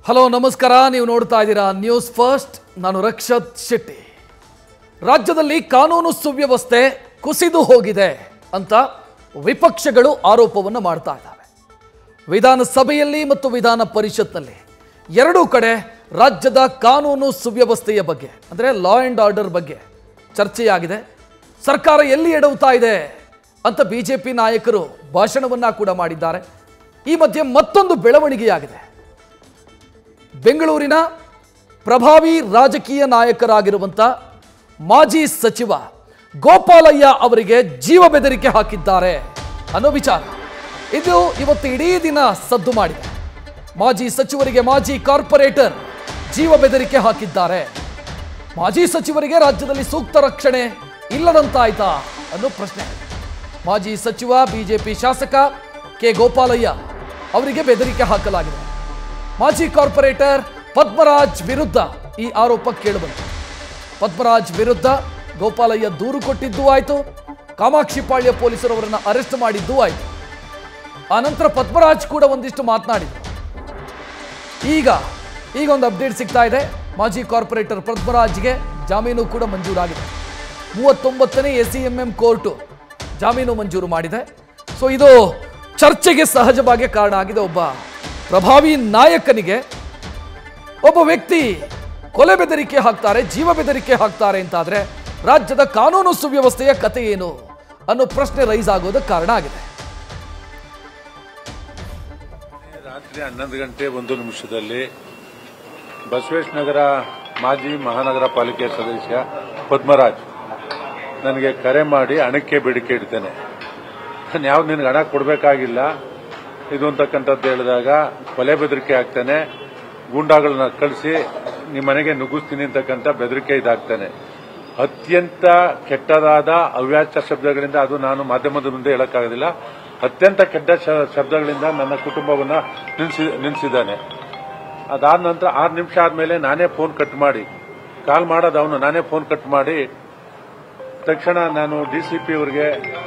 Hello ನಮಸ್ಕಾರ ನೀವು ನೋಡ್ತಾ ಇದ್ದೀರಾ ನ್ಯೂಸ್ ಫಸ್ಟ್ ನಾನು ರಕ್ಷತ್ ಶೆಟ್ಟಿ ರಾಜ್ಯದಲ್ಲಿ ಕಾನೂನು ಸುವ್ಯವಸ್ಥೆ ಕುಸಿದು ಹೋಗಿದೆ ಅಂತ ವಿಪಕ್ಷಗಳು ಆರೋಪವನ್ನು ಮಾಡ್ತಾ ಇದ್ದಾವೆ ವಿಧಾನಸಭೆಯಲ್ಲಿ ಮತ್ತು ವಿಧಾನ ಪರಿಷತ್ನಲ್ಲಿ ಎರಡೂ ಕಡೆ ರಾಜ್ಯದ ಕಾನೂನು ಸುವ್ಯವಸ್ಥೆಯ ಬಗ್ಗೆ ಅಂದರೆ ಲಾ ಆ್ಯಂಡ್ ಆರ್ಡರ್ ಬಗ್ಗೆ ಚರ್ಚೆಯಾಗಿದೆ ಸರ್ಕಾರ ಎಲ್ಲಿ ಎಡವುತ್ತಾ ಇದೆ ಅಂತ ಬಿ ಜೆ ಪಿ ನಾಯಕರು ಭಾಷಣವನ್ನ ಕೂಡ ಮಾಡಿದ್ದಾರೆ ಈ ಮಧ್ಯೆ ಮತ್ತೊಂದು ಬೆಳವಣಿಗೆಯಾಗಿದೆ ಬೆಂಗಳೂರಿನ ಪ್ರಭಾವಿ ರಾಜಕೀಯ ನಾಯಕರಾಗಿರುವಂಥ ಮಾಜಿ ಸಚಿವ ಗೋಪಾಲಯ್ಯ ಅವರಿಗೆ ಜೀವ ಬೆದರಿಕೆ ಹಾಕಿದ್ದಾರೆ ಅನ್ನೋ ವಿಚಾರ ಇದು ಇವತ್ತು ಇಡೀ ದಿನ ಸದ್ದು ಮಾಡಿದೆ ಮಾಜಿ ಸಚಿವರಿಗೆ ಮಾಜಿ ಕಾರ್ಪೊರೇಟರ್ ಜೀವ ಬೆದರಿಕೆ ಹಾಕಿದ್ದಾರೆ ಮಾಜಿ ಸಚಿವರಿಗೆ ರಾಜ್ಯದಲ್ಲಿ ಸೂಕ್ತ ರಕ್ಷಣೆ ಇಲ್ಲದಂತಾಯ್ತಾ ಅನ್ನೋ ಪ್ರಶ್ನೆ ಮಾಜಿ ಸಚಿವ ಬಿಜೆಪಿ ಶಾಸಕ ಕೆ ಗೋಪಾಲಯ್ಯ ಅವರಿಗೆ ಬೆದರಿಕೆ ಹಾಕಲಾಗಿದೆ ಮಾಜಿ ಕಾರ್ಪೊರೇಟರ್ ಪದ್ಮರಾಜ್ ವಿರುದ್ಧ ಈ ಆರೋಪ ಕೇಳಿಬಂತು ಪದ್ಮರಾಜ್ ವಿರುದ್ಧ ಗೋಪಾಲಯ್ಯ ದೂರು ಕೊಟ್ಟಿದ್ದೂ ಆಯಿತು ಕಾಮಾಕ್ಷಿಪಾಳ್ಯ ಪೊಲೀಸರು ಅವರನ್ನು ಅರೆಸ್ಟ್ ಮಾಡಿದ್ದೂ ಆಯಿತು ಆನಂತರ ಪದ್ಮರಾಜ್ ಕೂಡ ಒಂದಿಷ್ಟು ಮಾತನಾಡಿದರು ಈಗ ಈಗ ಒಂದು ಅಪ್ಡೇಟ್ ಸಿಗ್ತಾ ಇದೆ ಮಾಜಿ ಕಾರ್ಪೊರೇಟರ್ ಪದ್ಮರಾಜ್ಗೆ ಜಾಮೀನು ಕೂಡ ಮಂಜೂರಾಗಿದೆ ಮೂವತ್ತೊಂಬತ್ತನೇ A C M M court ಜಾಮೀನು ಮಂಜೂರು ಮಾಡಿದೆ ಸೊ ಇದು ಚರ್ಚೆಗೆ ಸಹಜವಾಗಿ ಕಾರಣ ಆಗಿದೆ ಒಬ್ಬ ಪ್ರಭಾವಿ ನಾಯಕನಿಗೆ ಒಬ್ಬ ವ್ಯಕ್ತಿ ಕೊಲೆ ಬೆದರಿಕೆ ಹಾಕ್ತಾರೆ ಜೀವ ಬೆದರಿಕೆ ಹಾಕ್ತಾರೆ ಅಂತಾದ್ರೆ ರಾಜ್ಯದ ಕಾನೂನು ಸುವ್ಯವಸ್ಥೆಯ ಕತೆ ಏನು ಅನ್ನೋ ಪ್ರಶ್ನೆ ರೈಸ್ ಆಗೋದಕ್ಕೆ ಕಾರಣ ಆಗಿದೆ ರಾತ್ರಿ ಹನ್ನೊಂದು ಗಂಟೆ ಒಂದು ನಿಮಿಷದಲ್ಲಿ ಬಸವೇಶ್ ನಗರ ಮಾಜಿ ಮಹಾನಗರ ಪಾಲಿಕೆ ಸದಸ್ಯ ಪದ್ಮರಾಜ್ ನನಗೆ ಕರೆ ಮಾಡಿ ಹಣಕ್ಕೆ ಬೇಡಿಕೆ ಇಡ್ತೇನೆ ನಾನು ಯಾವ ನಿನಗೆ ಹಣ ಕೊಡಬೇಕಾಗಿಲ್ಲ ಇದು ಅಂತಕ್ಕಂಥದ್ದು ಹೇಳಿದಾಗ ಕೊಲೆ ಬೆದರಿಕೆ ಹಾಕ್ತೇನೆ ಗೂಂಡಾಗಳನ್ನ ಕಳಿಸಿ ನಿಮ್ಮ ಮನೆಗೆ ನುಗ್ಗಿಸ್ತೀನಿ ಅಂತಕ್ಕಂಥ ಬೆದರಿಕೆ ಇದಾಗ್ತಾನೆ ಅತ್ಯಂತ ಕೆಟ್ಟದಾದ ಅವ್ಯಾಚ ಶಬ್ದಗಳಿಂದ ಅದು ನಾನು ಮಾಧ್ಯಮದ ಮುಂದೆ ಹೇಳಕ್ಕಾಗೋದಿಲ್ಲ ಅತ್ಯಂತ ಕೆಟ್ಟ ಶ- ಶಬ್ದಗಳಿಂದ ನನ್ನ ಕುಟುಂಬವನ್ನ ನಿಲ್ಸಿ ನಿಲ್ಸಿದ್ದಾನೆ ಅದಾದ ನಂತರ ಆರು ನಿಮಿಷ ಆದ್ಮೇಲೆ ನಾನೇ ಫೋನ್ ಕಟ್ ಮಾಡಿ ಕಾಲ್ ಮಾಡೋದು ಅವನು ನಾನೇ ಫೋನ್ ಕಟ್ ಮಾಡಿ ತಕ್ಷಣ ನಾನು ಡಿಸಿಪಿ ಅವರಿಗೆ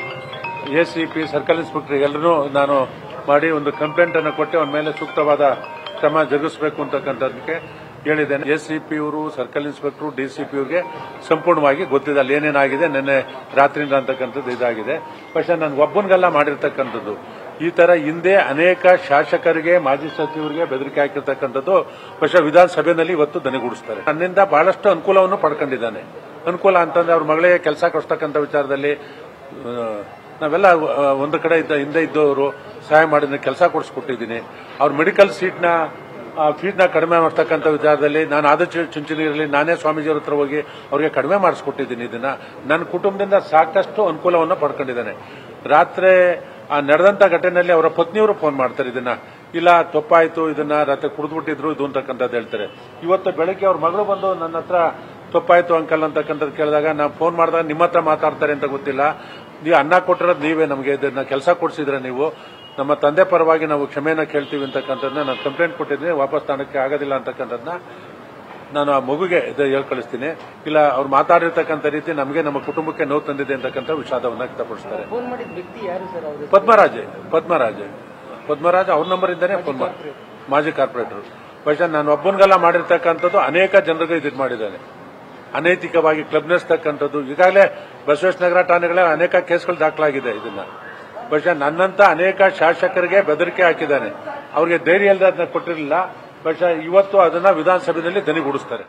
A C P circle inspector ಎಲ್ಲರೂ ನಾನು ಮಾಡಿ ಒಂದು ಕಂಪ್ಲೇಂಟ್ ಅನ್ನು ಕೊಟ್ಟು ಅವನ ಮೇಲೆ ಸೂಕ್ತವಾದ ಕ್ರಮ ಜರುಗಿಸಬೇಕು ಅಂತಕ್ಕಂಥದ್ದಕ್ಕೆ ಹೇಳಿದ್ದೇನೆ ಎಸ್ ಸಿ ಪಿ ಅವರು ಸರ್ಕಲ್ ಇನ್ಸ್ಪೆಕ್ಟರ್ ಡಿಸಿಪಿ ಅವರಿಗೆ ಸಂಪೂರ್ಣವಾಗಿ ಗೊತ್ತಿದೆ ಅಲ್ಲಿ ಏನೇನಾಗಿದೆ ನಿನ್ನೆ ರಾತ್ರಿಯಿಂದ ಅಂತಕ್ಕಂಥದ್ದು ಇದಾಗಿದೆ പക്ഷെ ನನ್ಗೆ ಒಬ್ಬನಿಗೆಲ್ಲ ಮಾಡಿರ್ತಕ್ಕಂಥದ್ದು ಈ ತರ ಹಿಂದೆ ಅನೇಕ ಶಾಸಕರಿಗೆ ಮಾಜಿ ಸಚಿವರಿಗೆ ಬೆದರಿಕೆ ಹಾಕಿರ್ತಕ್ಕಂಥದ್ದು പക്ഷെ ವಿಧಾನಸಭೆಯಲ್ಲಿ ಇವತ್ತು ದನಿಗೂಡಿಸ್ತಾರೆ ನನ್ನಿಂದ ಬಹಳಷ್ಟು ಅನುಕೂಲವನ್ನು ಪಡ್ಕೊಂಡಿದ್ದಾನೆ ಅನುಕೂಲ ಅಂತಂದ್ರೆ ಅವ್ರ ಮಗಳಿಗೆ ಕೆಲಸ ಕೊಡ್ತಕ್ಕಂಥ ವಿಚಾರದಲ್ಲಿ ಆ, ನಾವೆಲ್ಲ ಆ, ಒಂದು ಕಡೆ ಇದ್ದ ಹಿಂದೆ ಇದ್ದವರು ಸಹಾಯ ಮಾಡಿ ಕೆಲಸ ಕೊಡಿಸ್ಕೊಟ್ಟಿದ್ದೀನಿ ಅವ್ರ ಮೆಡಿಕಲ್ ಸೀಟ್ನ ಫೀಸ್ನ ಕಡಿಮೆ ಮಾಡ್ತಕ್ಕಂಥ ವಿಚಾರದಲ್ಲಿ ನಾನು ಆದ ಚುಂಚನಗಿರಲ್ಲಿ ನಾನೇ ಸ್ವಾಮೀಜಿಯವ್ರ ಹತ್ರ ಹೋಗಿ ಅವ್ರಿಗೆ ಕಡಿಮೆ ಮಾಡಿಸ್ಕೊಟ್ಟಿದ್ದೀನಿ ಇದನ್ನ ನನ್ನ ಕುಟುಂಬದಿಂದ ಸಾಕಷ್ಟು ಅನುಕೂಲವನ್ನು ಪಡ್ಕೊಂಡಿದ್ದಾನೆ ರಾತ್ರಿ ಆ ನಡೆದಂತ ಘಟನೆಯಲ್ಲಿ ಅವರ ಪತ್ನಿಯವರು ಫೋನ್ ಮಾಡ್ತಾರೆ ಇದನ್ನ ಇಲ್ಲ ತಪ್ಪಾಯ್ತು ಇದನ್ನ ರಾತ್ರಿ ಕುಡಿದ್ಬಿಟ್ಟಿದ್ರು ಇದು ಅಂತಕ್ಕಂಥದ್ದು ಹೇಳ್ತಾರೆ ಇವತ್ತು ಬೆಳಗ್ಗೆ ಅವ್ರ ಮಗಳು ಬಂದು ನನ್ನ ಹತ್ರ ತಪ್ಪಾಯ್ತು ಅಂಕಲ್ ಅಂತಕ್ಕಂಥದ್ದು ಕೇಳಿದಾಗ ನಾನು ಫೋನ್ ಮಾಡಿದಾಗ ನಿಮ್ಮ ಹತ್ರ ಮಾತಾಡ್ತಾರೆ ಅಂತ ಗೊತ್ತಿಲ್ಲ ನೀವು ಅನ್ನ ಕೊಟ್ಟಿರೋದು ನೀವೇ ನಮಗೆ ಇದನ್ನ ಕೆಲಸ ಕೊಡಿಸಿದ್ರೆ ನೀವು ನಮ್ಮ ತಂದೆ ಪರವಾಗಿ ನಾವು ಕ್ಷಮೆನ ಕೇಳ್ತೀವಿ ಅಂತಕ್ಕಂಥದ್ದನ್ನ ನಾನು ಕಂಪ್ಲೇಂಟ್ ಕೊಟ್ಟಿದ್ದೀನಿ ವಾಪಸ್ ತಾಣಕ್ಕೆ ಆಗೋದಿಲ್ಲ ಅಂತಕ್ಕಂಥದ್ದನ್ನ ನಾನು ಆ ಮಗುಗೆ ಇದು ಹೇಳ್ಕಳಿಸ್ತೀನಿ ಇಲ್ಲ ಅವ್ರು ಮಾತಾಡಿರ್ತಕ್ಕಂಥ ರೀತಿ ನಮಗೆ ನಮ್ಮ ಕುಟುಂಬಕ್ಕೆ ನೋವು ತಂದಿದೆ ಅಂತಕ್ಕಂಥ ವಿಷಾದವನ್ನ ವ್ಯಕ್ತಪಡಿಸ್ತಾರೆ ಫೋನ್ ಮಾಡಿದ ವ್ಯಕ್ತಿ ಯಾರು ಸರ್ ಅವರು ಪದ್ಮರಾಜ್ ಪದ್ಮರಾಜ್ ಪದ್ಮರಾಜ್ ಅವ್ರ ನಂಬರ್ ಇಂದಾನೆ ಫೋನ್ ಮಾಡಿ ಮಾಜಿ ಕಾರ್ಪೊರೇಟರ್ പക്ഷെ ನಾನು ಒಬ್ಬನಿಗೆಲ್ಲ ಮಾಡಿರ್ತಕ್ಕಂಥದ್ದು ಅನೇಕ ಜನರಿಗೆ ಇದು ಮಾಡಿದ್ದಾನೆ ಅನೈತಿಕವಾಗಿ ಕ್ಲಬ್ ನಡೆಸ್ತಕ್ಕಂಥದ್ದು ಈಗಾಗಲೇ ಬಸವೇಶ್ ನಗರ ಠಾಣೆಗಳೇ ಅನೇಕ ಕೇಸ್ಗಳು ದಾಖಲಾಗಿದೆ ಇದನ್ನ പക്ഷെ ನನ್ನಂತ ಅನೇಕ ಶಾಸಕರಿಗೆ ಬೆದರಿಕೆ ಹಾಕಿದ್ದಾನೆ ಅವ್ರಿಗೆ ಧೈರ್ಯ ಇಲ್ಲದೆ ಅದನ್ನ ಕೊಟ್ಟಿರಲಿಲ್ಲ പക്ഷെ ಇವತ್ತು ಅದನ್ನ ವಿಧಾನಸಭೆಯಲ್ಲಿ ದನಿಗೂಡಿಸ್ತಾರೆ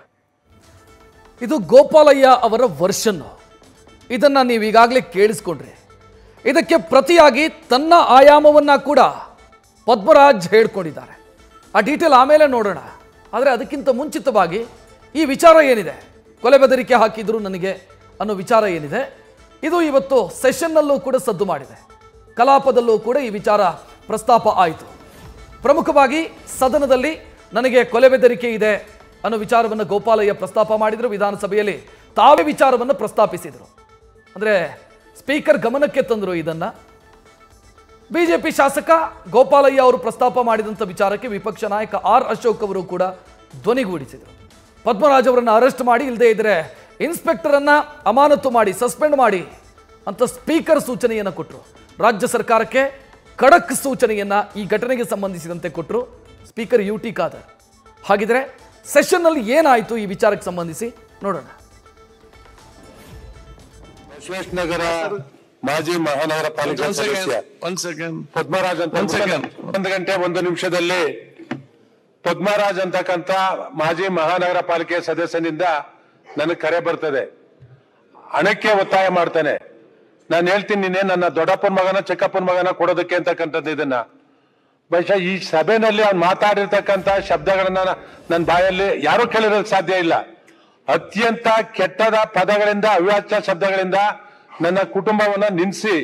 ಇದು ಗೋಪಾಲಯ್ಯ ಅವರ ವರ್ಷನ್ ಇದನ್ನ ನೀವು ಈಗಾಗಲೇ ಕೇಳಿಸ್ಕೊಂಡ್ರಿ ಇದಕ್ಕೆ ಪ್ರತಿಯಾಗಿ ತನ್ನ ಆಯಾಮವನ್ನ ಕೂಡ ಪದ್ಮರಾಜ್ ಹೇಳ್ಕೊಂಡಿದ್ದಾರೆ ಆ ಡೀಟೇಲ್ ಆಮೇಲೆ ನೋಡೋಣ ಆದರೆ ಅದಕ್ಕಿಂತ ಮುಂಚಿತವಾಗಿ ಈ ವಿಚಾರ ಏನಿದೆ ಕೊಲೆ ಬೆದರಿಕೆ ಹಾಕಿದ್ರು ನನಗೆ ಅನ್ನೋ ವಿಚಾರ ಏನಿದೆ ಇದು ಇವತ್ತು ಸೆಷನ್ನಲ್ಲೂ ಕೂಡ ಸದ್ದು ಮಾಡಿದೆ ಕಲಾಪದಲ್ಲೂ ಕೂಡ ಈ ವಿಚಾರ ಪ್ರಸ್ತಾಪ ಆಯಿತು ಪ್ರಮುಖವಾಗಿ ಸದನದಲ್ಲಿ ನನಗೆ ಕೊಲೆ ಬೆದರಿಕೆ ಇದೆ ಅನ್ನೋ ವಿಚಾರವನ್ನು ಗೋಪಾಲಯ್ಯ ಪ್ರಸ್ತಾಪ ಮಾಡಿದರು ವಿಧಾನಸಭೆಯಲ್ಲಿ ತಾವೇ ವಿಚಾರವನ್ನು ಪ್ರಸ್ತಾಪಿಸಿದರು ಅಂದರೆ ಸ್ಪೀಕರ್ ಗಮನಕ್ಕೆ ತಂದರು ಇದನ್ನ ಬಿಜೆಪಿ ಶಾಸಕ ಗೋಪಾಲಯ್ಯ ಅವರು ಪ್ರಸ್ತಾಪ ಮಾಡಿದಂಥ ವಿಚಾರಕ್ಕೆ ವಿಪಕ್ಷ ನಾಯಕ ಆರ್ ಅಶೋಕ್ ಅವರು ಕೂಡ ಧ್ವನಿಗೂಡಿಸಿದರು ಪದ್ಮರಾಜ್ ಅವರನ್ನು ಅರೆಸ್ಟ್ ಮಾಡಿ ಇಲ್ಲದೇ ಇದ್ರೆ ಇನ್ಸ್ಪೆಕ್ಟರ್ ಅನ್ನ ಅಮಾನತು ಮಾಡಿ ಸಸ್ಪೆಂಡ್ ಮಾಡಿ ಅಂತ ಸ್ಪೀಕರ್ ಸೂಚನೆಯನ್ನು ಕೊಟ್ಟರು ರಾಜ್ಯ ಸರ್ಕಾರಕ್ಕೆ ಖಡಕ್ ಸೂಚನೆಯನ್ನ ಈ ಘಟನೆಗೆ ಸಂಬಂಧಿಸಿದಂತೆ ಕೊಟ್ಟರು ಸ್ಪೀಕರ್ ಯು ಟಿ ಖಾದರ್ ಹಾಗಿದ್ರೆ ಸೆಷನ್ನಲ್ಲಿ ಏನಾಯಿತು ಈ ವಿಚಾರಕ್ಕೆ ಸಂಬಂಧಿಸಿ ನೋಡೋಣ ಬಸವೇಶ್ವರ ಮಾಜಿ ಮಹಾನಗರ ಪಾಲಿಕೆ One ಸದಸ್ಯ second. One second. ಪದ್ಮರಾಜ್ ಅಂತ One second. ಒಂದು ಗಂಟೆ ಒಂದು ನಿಮಿಷದಲ್ಲಿ ಪದ್ಮರಾಜ್ ಅಂತಕ್ಕಂತ ಮಾಜಿ ಮಹಾನಗರ ಪಾಲಿಕೆ ಸದಸ್ಯನಿಂದ ನನಗೆ ಕರೆ ಬರ್ತದೆ ಹಣಕ್ಕೆ ಒತ್ತಾಯ ಮಾಡ್ತಾನೆ ನಾನು ಹೇಳ್ತೀನಿ ನೀನೆ ನನ್ನ ದೊಡ್ಡಪ್ಪನ ಮಗನ ಚಿಕ್ಕಪ್ಪನ ಮಗನ ಕೊಡೋದಕ್ಕೆ ಅಂತಕ್ಕಂಥದ್ದು ಇದನ್ನ ಬಹುಶಃ ಈ ಸಭೆನಲ್ಲಿ ಅವ್ನು ಮಾತಾಡಿರ್ತಕ್ಕಂಥ ಶಬ್ದಗಳನ್ನ ನನ್ನ ಬಾಯಲ್ಲಿ ಯಾರೂ ಕೇಳಿರೋದಕ್ಕೆ ಸಾಧ್ಯ ಇಲ್ಲ ಅತ್ಯಂತ ಕೆಟ್ಟದ ಪದಗಳಿಂದ ಅವ್ಯಾಚ್ಯ ಶಬ್ದಗಳಿಂದ ನನ್ನ ಕುಟುಂಬವನ್ನ ನಿನ್ಸಿ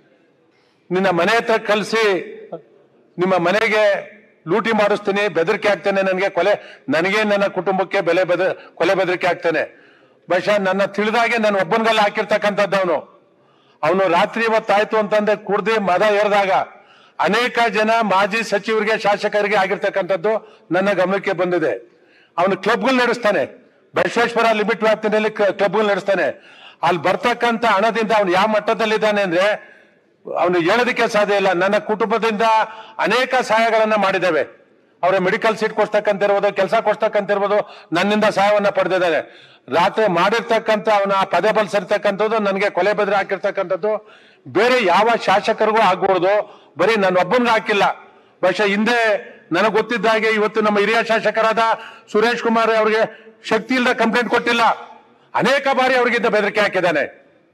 ನಿನ್ನ ಮನೆ ಹತ್ರ ಕಳಿಸಿ ನಿಮ್ಮ ಮನೆಗೆ ಲೂಟಿ ಮಾಡಿಸ್ತೀನಿ ಬೆದರಿಕೆ ಆಗ್ತೇನೆ ನನಗೆ ಕೊಲೆ ನನಗೆ ನನ್ನ ಕುಟುಂಬಕ್ಕೆ ಬೆಲೆ ಬೆದ ಕೊಲೆ ಬೆದರಿಕೆ ಆಗ್ತಾನೆ ಬಹುಶಃ ನನ್ನ ತಿಳಿದಾಗೆ ನನ್ನ ಒಬ್ಬನಿಗೆಲ್ಲ ಹಾಕಿರ್ತಕ್ಕಂಥದ್ದು ಅವನು ಅವನು ರಾತ್ರಿ ಇವತ್ತಾಯ್ತು ಅಂತಂದ್ರೆ ಕುಡ್ದು ಮದ ಏರಿದಾಗ ಅನೇಕ ಜನ ಮಾಜಿ ಸಚಿವರಿಗೆ ಶಾಸಕರಿಗೆ ಆಗಿರ್ತಕ್ಕಂಥದ್ದು ನನ್ನ ಗಮನಕ್ಕೆ ಬಂದಿದೆ ಅವನು ಕ್ಲಬ್ಗಳು ನಡೆಸ್ತಾನೆ ಬಸವೇಶ್ವರ ಲಿಮಿಟ್ ವ್ಯಾಪ್ತಿನಲ್ಲಿ ಕ್ಲಬ್ಗಳು ನಡೆಸ್ತಾನೆ ಅಲ್ಲಿ ಬರ್ತಕ್ಕಂಥ ಹಣದಿಂದ ಅವನು ಯಾವ ಮಟ್ಟದಲ್ಲಿದ್ದಾನೆ ಅಂದ್ರೆ ಅವನು ಹೇಳೋದಕ್ಕೆ ಸಾಧ್ಯ ಇಲ್ಲ ನನ್ನ ಕುಟುಂಬದಿಂದ ಅನೇಕ ಸಹಾಯಗಳನ್ನ ಮಾಡಿದ್ದೇವೆ ಅವರ ಮೆಡಿಕಲ್ ಸೀಟ್ ಕೊಡ್ತಕ್ಕಂತಿರ್ಬೋದು ಕೆಲಸ ಕೊಡ್ತಕ್ಕಂತಿರ್ಬೋದು ನನ್ನಿಂದ ಸಹಾಯವನ್ನ ಪಡೆದಿದ್ದಾನೆ ರಾತ್ರಿ ಮಾಡಿರ್ತಕ್ಕಂಥ ಅವನ ಪದೇ ಬಲ್ಸಿರ್ತಕ್ಕಂಥದ್ದು ನನಗೆ ಕೊಲೆ ಬೆದರಿ ಹಾಕಿರ್ತಕ್ಕಂಥದ್ದು ಬೇರೆ ಯಾವ ಶಾಸಕರಿಗೂ ಆಗ್ಬಾರ್ದು ಬರೀ ನನ್ನ ಒಬ್ಬನಿಗೆ ಹಾಕಿಲ್ಲ ಬಹುಶಃ ಹಿಂದೆ ನನಗೆ ಗೊತ್ತಿದ್ದ ಹಾಗೆ ಇವತ್ತು ನಮ್ಮ ಹಿರಿಯ ಶಾಸಕರಾದ ಸುರೇಶ್ ಕುಮಾರ್ ಅವರಿಗೆ ಶಕ್ತಿ ಇಲ್ಲದ ಕಂಪ್ಲೇಂಟ್ ಕೊಟ್ಟಿಲ್ಲ ಅನೇಕ ಬಾರಿ ಅವರಿಗಿಂತ ಬೆದರಿಕೆ ಹಾಕಿದ್ದಾನೆ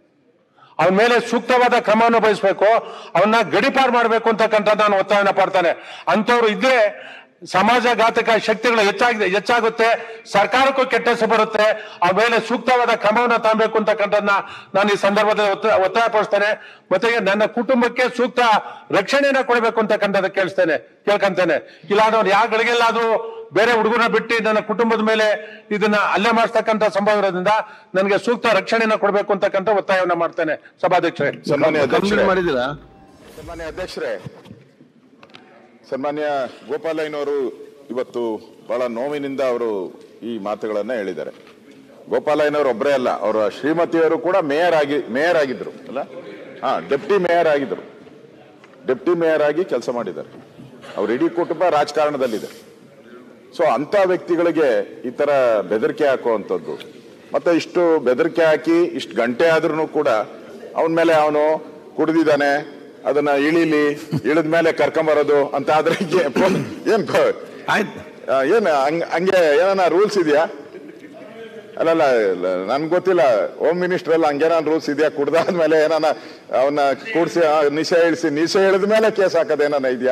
ಅವನ ಮೇಲೆ ಸೂಕ್ತವಾದ ಕ್ರಮವನ್ನು ವಹಿಸಬೇಕು ಅವನ್ನ ಗಡಿಪಾರು ಮಾಡಬೇಕು ಅಂತಕ್ಕಂಥ ನಾನು ಒತ್ತಾಯನ ಪಡ್ತಾನೆ ಅಂತವ್ರು ಇದ್ರೆ ಸಮಾಜಘಾತಕ ಶಕ್ತಿಗಳು ಹೆಚ್ಚಾಗಿದೆ ಹೆಚ್ಚಾಗುತ್ತೆ ಸರ್ಕಾರಕ್ಕೂ ಕೆಟ್ಟ ಹೆಸರು ಬರುತ್ತೆ ಆ ಮೇಲೆ ಸೂಕ್ತವಾದ ಕ್ರಮವನ್ನು ತಗೊಬೇಕು ಅಂತಕ್ಕಂಥದ್ದನ್ನ ನಾನು ಈ ಸಂದರ್ಭದಲ್ಲಿ ಒತ್ತ- ಒತ್ತಾಯ ಪಡಿಸ್ತೇನೆ ಮತ್ತೆ ನನ್ನ ಕುಟುಂಬಕ್ಕೆ ಸೂಕ್ತ ರಕ್ಷಣೆಯನ್ನ ಕೊಡಬೇಕು ಅಂತಕ್ಕಂಥದ್ದು ಕೇಳಿಸ್ತೇನೆ ಕೇಳ್ಕೊಂತೇನೆ ಇಲ್ಲ ಅವ್ರು ಯಾವ ಗಳಿಗೆಲ್ಲಾದ್ರೂ ಬೇರೆ ಹುಡುಗರನ್ನ ಬಿಟ್ಟು ನನ್ನ ಕುಟುಂಬದ ಮೇಲೆ ಇದನ್ನ ಅಲ್ಲೇ ಮಾಡಿಸ್ತಕ್ಕಂಥ ಸಂಭವ ಇರೋದ್ರಿಂದ ನನಗೆ ಸೂಕ್ತ ರಕ್ಷಣೆಯನ್ನ ಕೊಡಬೇಕು ಅಂತಕ್ಕಂಥ ಒತ್ತಾಯವನ್ನ ಮಾಡ್ತೇನೆ ಸಭಾಧ್ಯಕ್ಷರೇ ಸನ್ಮಾನ್ಯ ಕಂಪ್ಲೀಟ್ ಅಧ್ಯಕ್ಷರೇ ಮಾಡಿದ್ದೀರಾ ಸನ್ಮಾನ್ಯ ಅಧ್ಯಕ್ಷರೇ ಸನ್ಮಾನ್ಯ ಗೋಪಾಲಯ್ಯನವರು ಇವತ್ತು ಬಹಳ ನೋವಿನಿಂದ ಅವರು ಈ ಮಾತುಗಳನ್ನ ಹೇಳಿದ್ದಾರೆ ಗೋಪಾಲಯ್ಯನವರು ಒಬ್ಬರೇ ಅಲ್ಲ ಅವರ ಶ್ರೀಮತಿಯವರು ಕೂಡ ಮೇಯರ್ ಆಗಿ ಮೇಯರ್ ಆಗಿದ್ರು ಅಲ್ಲ ಹಾ ಡೆಪ್ಟಿ ಮೇಯರ್ ಆಗಿದ್ರು ಡೆಪ್ಟಿ ಮೇಯರ್ ಆಗಿ ಕೆಲಸ ಮಾಡಿದ್ದಾರೆ ಅವ್ರ ಇಡೀ ಕುಟುಂಬ ರಾಜಕಾರಣದಲ್ಲಿದೆ ಸೊ ಅಂತ ವ್ಯಕ್ತಿಗಳಿಗೆ ಈ ತರ ಬೆದರಿಕೆ ಹಾಕುವಂಥದ್ದು ಮತ್ತೆ ಇಷ್ಟು ಬೆದರಿಕೆ ಹಾಕಿ ಇಷ್ಟು ಗಂಟೆ ಆದ್ರೂ ಕೂಡ ಅವನ ಮೇಲೆ ಅವನು ಕುಡಿದಿದ್ದಾನೆ ಅದನ್ನ ಇಳಿಲಿ ಇಳಿದ ಮೇಲೆ ಕರ್ಕೊಂಬರೋದು ಅಂತ ಆದ್ರೆ ಏ- ಪೊ- ಏನ್ ಪ- ಆಯ್ತು ಆ, ಏನ್ ಹಂಗ್- ಹಂಗೆ ಏನಾನ ರೂಲ್ಸ್ ಇದೆಯಾ ಅಲ್ಲಲ್ಲ ನನ್ಗೆ ಗೊತ್ತಿಲ್ಲ ಹೋಮ್ ಮಿನಿಸ್ಟರ್ ಎಲ್ಲ ಹಂಗೇನಾನ ರೂಲ್ಸ್ ಇದೆಯಾ ಕುಡ್ದಾದ್ಮೇಲೆ ಏನಾನ ಅವನ್ನ ಕೂಡ್ಸಿ ಆ, ನಿಶೆ ಇಳಿಸಿ ನಿಶೆ ಇಳಿದ ಮೇಲೆ ಕೇಸ್ ಹಾಕೋದು ಏನಾನ ಇದೆಯಾ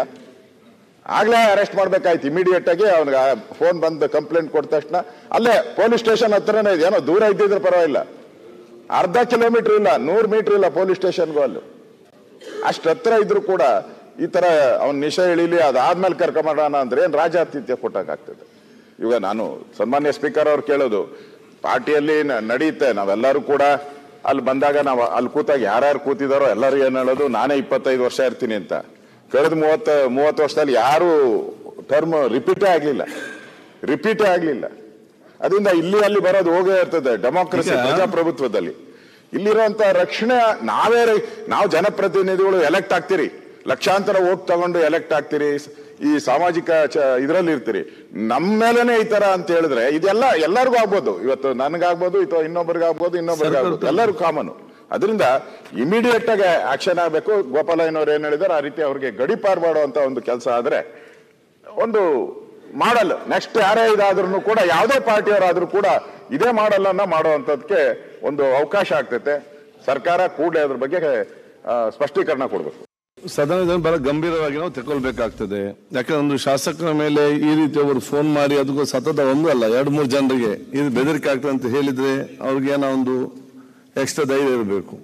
ಆಗ್ಲೇ ಅರೆಸ್ಟ್ ಮಾಡ್ಬೇಕಾಯ್ತು ಇಮಿಡಿಯೇಟ್ ಆಗಿ ಅವ್ನಿಗೆ ಫೋನ್ ಬಂದು ಕಂಪ್ಲೇಂಟ್ ಕೊಟ್ಟ ತಕ್ಷಣ ಅಲ್ಲೇ ಪೊಲೀಸ್ ಸ್ಟೇಷನ್ ಹತ್ರನೇ ಇದೆ ಏನೋ ದೂರ ಇದ್ದಿದ್ರೆ ಪರವಾಗಿಲ್ಲ ಅರ್ಧ ಕಿಲೋಮೀಟರ್ ಇಲ್ಲ ನೂರು ಮೀಟರ್ ಇಲ್ಲ ಪೊಲೀಸ್ ಸ್ಟೇಷನ್ಗೂ ಅಲ್ಲಿ ಅಷ್ಟು ಹತ್ರ ಇದ್ರು ಕೂಡ ಈ ತರ ಅವ್ನ ನಿಶೆ ಇಳಿಲಿ ಅದಾದ್ಮೇಲೆ ಕರ್ಕೊಂಬರೋಣ ಅಂದ್ರೆ ಏನ್ ರಾಜಾತಿಥ್ಯ ಕೊಟ್ಟಾಗ್ತದೆ ಇವಾಗ ನಾನು ಸನ್ಮಾನ್ಯ ಸ್ಪೀಕರ್ ಅವ್ರು ಕೇಳೋದು ಪಾರ್ಟಿಯಲ್ಲಿ ನ- ನಡೆಯುತ್ತೆ ನಾವೆಲ್ಲರೂ ಕೂಡ ಅಲ್ಲಿ ಬಂದಾಗ ನಾವು ಅಲ್ಲಿ ಕೂತಾಗ ಯಾರ್ಯಾರು ಕೂತಿದಾರೋ ಎಲ್ಲರೂ ಏನ್ ಹೇಳೋದು ನಾನೇ ಇಪ್ಪತ್ತೈದು ವರ್ಷ ಇರ್ತೀನಿ ಅಂತ ಕಳೆದ ಮೂವತ್ತ ಮೂವತ್ತು ವರ್ಷದಲ್ಲಿ ಯಾರು ಟರ್ಮ್ ರಿಪೀಟೇ ಆಗ್ಲಿಲ್ಲ ರಿಪೀಟೇ ಆಗ್ಲಿಲ್ಲ ಅದರಿಂದ ಇಲ್ಲಿ ಅಲ್ಲಿ ಬರೋದು ಹೋಗೇ ಇರ್ತದೆ ಡೆಮೋಕ್ರಸಿ ಈಗ- ಪ್ರಜಾಪ್ರಭುತ್ವದಲ್ಲಿ ಇಲ್ಲಿರುವಂತ ರಕ್ಷಣೆ ನಾವೇ ರ- ನಾವು ಜನಪ್ರತಿನಿಧಿಗಳು ಎಲೆಕ್ಟ್ ಆಗ್ತೀರಿ ಲಕ್ಷಾಂತರ ಓಟ್ ತಗೊಂಡು ಎಲೆಕ್ಟ್ ಆಗ್ತೀರಿ ಈ ಸಾಮಾಜಿಕ ಇದರಲ್ಲಿ ಇರ್ತೀರಿ ನಮ್ಮ ಮೇಲೇನೆ ಈ ತರ ಅಂತ ಹೇಳಿದ್ರೆ ಇದೆಲ್ಲ ಎಲ್ಲರಿಗೂ ಆಗ್ಬೋದು ಇವತ್ತು ನನಗಾಗ್ಬೋದು ಅಥವಾ ಇನ್ನೊಬ್ಬರಿಗಾಗ್ಬೋದು ಇನ್ನೊಬ್ಬರಿಗಾಗ್ಬೋದು ಎಲ್ಲರೂ ಕಾಮನ್ ಅದರಿಂದ ಇಮಿಡಿಯೇಟ್ ಆಗಿ ಆಕ್ಷನ್ ಆಗಬೇಕು ಗೋಪಾಲಯ್ಯನವ್ರು ಏನ್ ಹೇಳಿದಾರೆ ಆ ರೀತಿ ಅವ್ರಿಗೆ ಗಡಿಪಾರು ಮಾಡುವಂತ ಒಂದು ಕೆಲಸ ಆದ್ರೆ ಒಂದು ಮಾಡಲ್ ನೆಕ್ಸ್ಟ್ ಯಾರೇ ಇದಾದ್ರೂ ಕೂಡ ಯಾವುದೇ ಪಾರ್ಟಿಯವರಾದ್ರೂ ಕೂಡ ಇದೇ ಮಾಡಲ್ ಅನ್ನ ಮಾಡುವಂತದಕ್ಕೆ ಒಂದು ಅವಕಾಶ ಆಗ್ತೈತೆ ಸರ್ಕಾರ ಕೂಡಲೇ ಅದ್ರ ಬಗ್ಗೆ ಆ, ಸ್ಪಷ್ಟೀಕರಣ ಕೊಡಬೇಕು ಸದನ ಇದನ್ನು ಬಹಳ ಗಂಭೀರವಾಗಿ ನಾವು ತಗೊಳ್ಬೇಕಾಗ್ತದೆ ಯಾಕಂದ್ರೆ ಒಂದು ಶಾಸಕರ ಮೇಲೆ ಈ ರೀತಿ ಅವರು ಫೋನ್ ಮಾಡಿ ಅದಕ್ಕೂ ಸತತ ಒಂದು ಅಲ್ಲ ಎರಡು ಮೂರು ಜನರಿಗೆ ಇದು ಬೆದರಿಕೆ ಆಗ್ತದೆ ಅಂತ ಹೇಳಿದ್ರೆ ಅವ್ರಿಗೆ ಏನೋ ಒಂದು ಎಕ್ಸ್ಟ್ರಾ ಧೈರ್ಯ ಇರಬೇಕು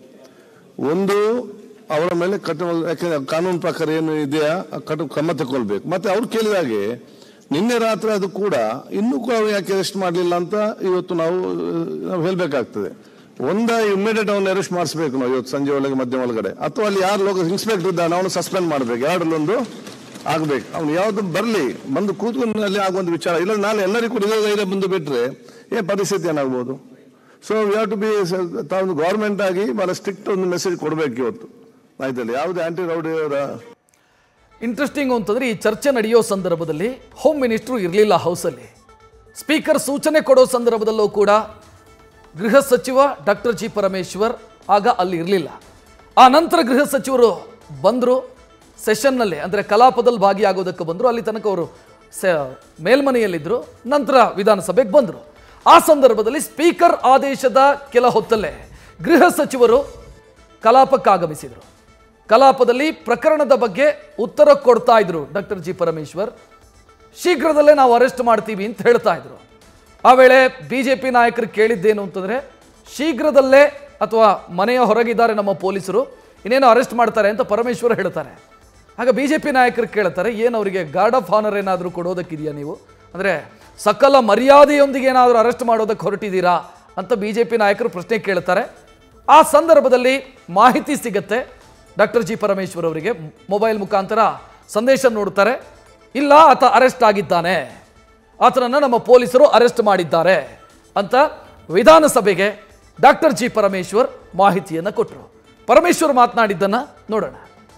ಒಂದು ಅವರ ಮೇಲೆ ಕಠಿಣ ಯಾಕಂದ್ರೆ ಕಾನೂನು ಪ್ರಕಾರ ಏನು ಇದೆಯಾ ಆ ಕಠಿಣ ಕ್ರಮ ತಗೊಳ್ಬೇಕು ಮತ್ತೆ ಅವ್ರು ಕೇಳಿದಾಗೆ ನಿನ್ನೆ ರಾತ್ರಿ ಅದು ಕೂಡ ಇನ್ನೂ ಕೂಡ ಅವ್ರು ಯಾಕೆ ಅರೆಸ್ಟ್ ಮಾಡಲಿಲ್ಲ ಅಂತ ಇವತ್ತು ನಾವು ನಾವು ಹೇಳ್ಬೇಕಾಗ್ತದೆ ಒಂದ ಇಮಿಡಿಯೇಟ್ ಅವನ್ನ ಅರೆಸ್ಟ್ ಮಾಡಿಸ್ಬೇಕು ನಾವು ಇವತ್ತು ಸಂಜೆ ಒಳಗೆ ಮಧ್ಯ ಒಳಗಡೆ ಅಥವಾ ಅಲ್ಲಿ ಯಾರು ಲೋಕ ಇನ್ಸ್ಪೆಕ್ಟರ್ ಇದ್ದಾನೆ ಅವನು ಸಸ್ಪೆಂಡ್ ಮಾಡ್ಬೇಕು ಎರಡರಲ್ಲೊಂದು ಆಗ್ಬೇಕು ಅವ್ನು ಯಾವ್ದು ಬರಲಿ ಬಂದು ಕೂತ್ಕೊಂಡು ಅಲ್ಲಿ ಆಗುವಂತ ವಿಚಾರ ಇಲ್ಲ ನಾಳೆ ಎಲ್ಲರಿಗೂ ಕೂಡ ಇದೇ ಧೈರ್ಯ ಬಂದು ಬಿಟ್ರೆ ಏನ್ ಪರಿಸ್ಥಿತಿ ಏನಾಗ್ಬೋದು so we have to be ತಾವು ಗೌರ್ಮೆಂಟ್ ಆಗಿ ಬಹಳ ಸ್ಟ್ರಿಕ್ಟ್ ಒಂದು ಮೆಸೇಜ್ ಕೊಡ್ಬೇಕು ಇವತ್ತು ಆಯ್ತಲ್ಲ ಯಾವುದೇ ಆಂಟಿ ರೌಡಿ ಅವರ ಇಂಟ್ರೆಸ್ಟಿಂಗ್ ಅಂತಂದ್ರೆ ಈ ಚರ್ಚೆ ನಡೆಯೋ ಸಂದರ್ಭದಲ್ಲಿ ಹೋಮ್ ಮಿನಿಸ್ಟ್ರು ಇರಲಿಲ್ಲ ಹೌಸಲ್ಲಿ ಸ್ಪೀಕರ್ ಸೂಚನೆ ಕೊಡೋ ಸಂದರ್ಭದಲ್ಲೂ ಕೂಡ ಗೃಹ ಸಚಿವ ಡಾಕ್ಟರ್ ಜಿ ಪರಮೇಶ್ವರ್ ಆಗ ಅಲ್ಲಿ ಇರಲಿಲ್ಲ ಆ ನಂತರ ಗೃಹ ಸಚಿವರು ಬಂದರು ಸೆಷನ್ನಲ್ಲಿ ಅಂದರೆ ಕಲಾಪದಲ್ಲಿ ಭಾಗಿಯಾಗೋದಕ್ಕೆ ಬಂದರು ಅಲ್ಲಿ ತನಕ ಅವರು ಸ ಮೇಲ್ಮನೆಯಲ್ಲಿದ್ದರು ನಂತರ ವಿಧಾನಸಭೆಗೆ ಬಂದರು ಆ ಸಂದರ್ಭದಲ್ಲಿ ಸ್ಪೀಕರ್ ಆದೇಶದ ಕೆಲ ಹೊತ್ತಲ್ಲೇ ಗೃಹ ಸಚಿವರು ಕಲಾಪಕ್ಕಾಗಮಿಸಿದರು ಕಲಾಪದಲ್ಲಿ ಪ್ರಕರಣದ ಬಗ್ಗೆ ಉತ್ತರ ಕೊಡ್ತಾ ಇದ್ರು ಡಾಕ್ಟರ್ ಜಿ ಪರಮೇಶ್ವರ್ ಶೀಘ್ರದಲ್ಲೇ ನಾವು ಅರೆಸ್ಟ್ ಮಾಡ್ತೀವಿ ಅಂತ ಹೇಳ್ತಾ ಇದ್ರು ಆ ವೇಳೆ ಬಿಜೆಪಿ ನಾಯಕರು ಕೇಳಿದ್ದೇನು ಅಂತಂದ್ರೆ ಶೀಘ್ರದಲ್ಲೇ ಅಥವಾ ಮನೆಯ ಹೊರಗಿದ್ದಾರೆ ನಮ್ಮ ಪೊಲೀಸರು ಇನ್ನೇನು ಅರೆಸ್ಟ್ ಮಾಡ್ತಾರೆ ಅಂತ ಪರಮೇಶ್ವರ್ ಹೇಳ್ತಾರೆ ಆಗ ಬಿಜೆಪಿ ನಾಯಕರು ಕೇಳ್ತಾರೆ ಏನು ಅವರಿಗೆ ಗಾರ್ಡ್ ಆಫ್ ಆನರ್ ಏನಾದರೂ ಕೊಡೋದಕ್ಕಿದೆಯಾ ನೀವು ಅಂದರೆ ಸಕಲ ಮರ್ಯಾದೆಯೊಂದಿಗೆ ಏನಾದರೂ ಅರೆಸ್ಟ್ ಮಾಡೋದಕ್ಕೆ ಹೊರಟಿದ್ದೀರಾ ಅಂತ ಬಿಜೆಪಿ ನಾಯಕರು ಪ್ರಶ್ನೆ ಕೇಳ್ತಾರೆ ಆ ಸಂದರ್ಭದಲ್ಲಿ ಮಾಹಿತಿ ಸಿಗತ್ತೆ ಡಾಕ್ಟರ್ ಜಿ ಪರಮೇಶ್ವರ್ ಅವರಿಗೆ ಮೊಬೈಲ್ ಮುಖಾಂತರ ಸಂದೇಶ ನೋಡ್ತಾರೆ ಇಲ್ಲ ಆತ ಅರೆಸ್ಟ್ ಆಗಿದ್ದಾನೆ ಆತನನ್ನು ನಮ್ಮ ಪೊಲೀಸರು ಅರೆಸ್ಟ್ ಮಾಡಿದ್ದಾರೆ ಅಂತ ವಿಧಾನಸಭೆಗೆ ಡಾಕ್ಟರ್ ಜಿ ಪರಮೇಶ್ವರ್ ಮಾಹಿತಿಯನ್ನು ಕೊಟ್ಟರು ಪರಮೇಶ್ವರ್ ಮಾತನಾಡಿದ್ದನ್ನ ನೋಡೋಣ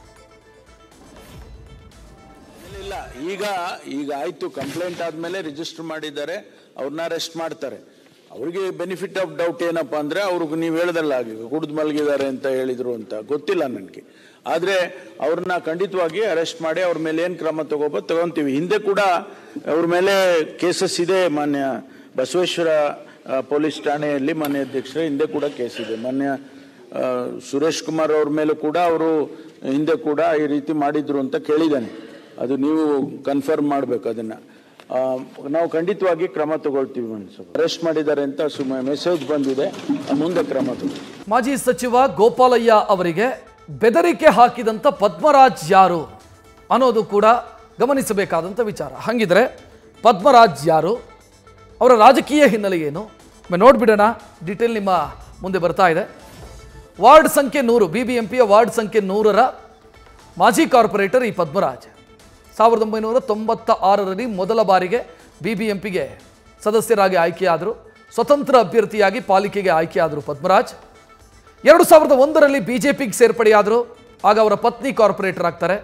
ಇಲ್ಲ ಈಗ ಈಗ ಆಯ್ತು ಕಂಪ್ಲೇಂಟ್ ಆದ್ಮೇಲೆ ರಿಜಿಸ್ಟರ್ ಮಾಡಿದ್ದಾರೆ ಅವ್ರನ್ನ ಅರೆಸ್ಟ್ ಮಾಡ್ತಾರೆ ಅವ್ರಿಗೆ ಬೆನಿಫಿಟ್ ಆಫ್ ಡೌಟ್ ಏನಪ್ಪಾ ಅಂದ್ರೆ ಅವ್ರಿಗೆ ನೀವು ಹೇಳ್ದಲ್ಲ ಈಗ ಕುಡಿದು ಮಲಗಿದ್ದಾರೆ ಅಂತ ಹೇಳಿದ್ರು ಅಂತ ಗೊತ್ತಿಲ್ಲ ನನಗೆ ಆದ್ರೆ ಅವ್ರನ್ನ ಖಂಡಿತವಾಗಿ ಅರೆಸ್ಟ್ ಮಾಡಿ ಅವ್ರ ಮೇಲೆ ಏನ್ ಕ್ರಮ ತಗೋಬೋದು ತಗೊಂತೀವಿ ಹಿಂದೆ ಕೂಡ ಅವ್ರ ಮೇಲೆ ಕೇಸಸ್ ಇದೆ ಮಾನ್ಯ ಬಸವೇಶ್ವರ ಆ, ಪೊಲೀಸ್ ಠಾಣೆಯಲ್ಲಿ ಮಾನ್ಯ ಅಧ್ಯಕ್ಷರೇ ಹಿಂದೆ ಕೂಡ ಕೇಸ್ ಇದೆ ಮಾನ್ಯ ಆ, ಸುರೇಶ್ ಕುಮಾರ್ ಅವ್ರ ಮೇಲೂ ಕೂಡ ಅವರು ಹಿಂದೆ ಕೂಡ ಈ ರೀತಿ ಮಾಡಿದ್ರು ಅಂತ ಕೇಳಿದ್ದಾನೆ ಅದು ನೀವು ಕನ್ಫರ್ಮ್ ಮಾಡಬೇಕು ಅದನ್ನ ಆ, ನಾವು ಖಂಡಿತವಾಗಿ ಕ್ರಮ ತಗೊಳ್ತೀವಿ ಮನ್ಸು ಅರೆಸ್ಟ್ ಮಾಡಿದ್ದಾರೆ ಅಂತ ಸುಮ್ಮ ಮೆಸೇಜ್ ಬಂದಿದೆ ಆ, ಮುಂದೆ ಕ್ರಮ ತಗೊಳ್ತೀವಿ ಮಾಜಿ ಸಚಿವ ಗೋಪಾಲಯ್ಯ ಅವರಿಗೆ ಬೆದರಿಕೆ ಹಾಕಿದಂಥ ಪದ್ಮರಾಜ್ ಯಾರು ಅನ್ನೋದು ಕೂಡ ಗಮನಿಸಬೇಕಾದಂಥ ವಿಚಾರ ಹಾಗಿದ್ರೆ ಪದ್ಮರಾಜ್ ಯಾರು ಅವರ ರಾಜಕೀಯ ಹಿನ್ನೆಲೆ ಏನು ಒಮ್ಮೆ ನೋಡ್ಬಿಡೋಣ ಡೀಟೇಲ್ ನಿಮ್ಮ ಮುಂದೆ ಬರ್ತಾ ಇದೆ ವಾರ್ಡ್ ಸಂಖ್ಯೆ ನೂರು ಬಿ ಬಿ ಎಂ ಪಿಯ ವಾರ್ಡ್ ಸಂಖ್ಯೆ ನೂರರ ಮಾಜಿ ಕಾರ್ಪೊರೇಟರ್ ಈ ಪದ್ಮರಾಜ್ ಸಾವಿರದ ಒಂಬೈನೂರ ತೊಂಬತ್ತ ಆರರಲ್ಲಿ ಮೊದಲ ಬಾರಿಗೆ ಬಿ ಬಿ ಎಂ ಪಿಗೆ ಸದಸ್ಯರಾಗಿ ಆಯ್ಕೆಯಾದರು ಸ್ವತಂತ್ರ ಅಭ್ಯರ್ಥಿಯಾಗಿ ಪಾಲಿಕೆಗೆ ಆಯ್ಕೆಯಾದರು ಪದ್ಮರಾಜ್ ಎರಡು ಸಾವಿರದ ಒಂದರಲ್ಲಿ ಬಿ ಜೆ ಪಿಗೆ ಸೇರ್ಪಡೆಯಾದರು ಆಗ ಅವರ ಪತ್ನಿ ಕಾರ್ಪೊರೇಟರ್ ಆಗ್ತಾರೆ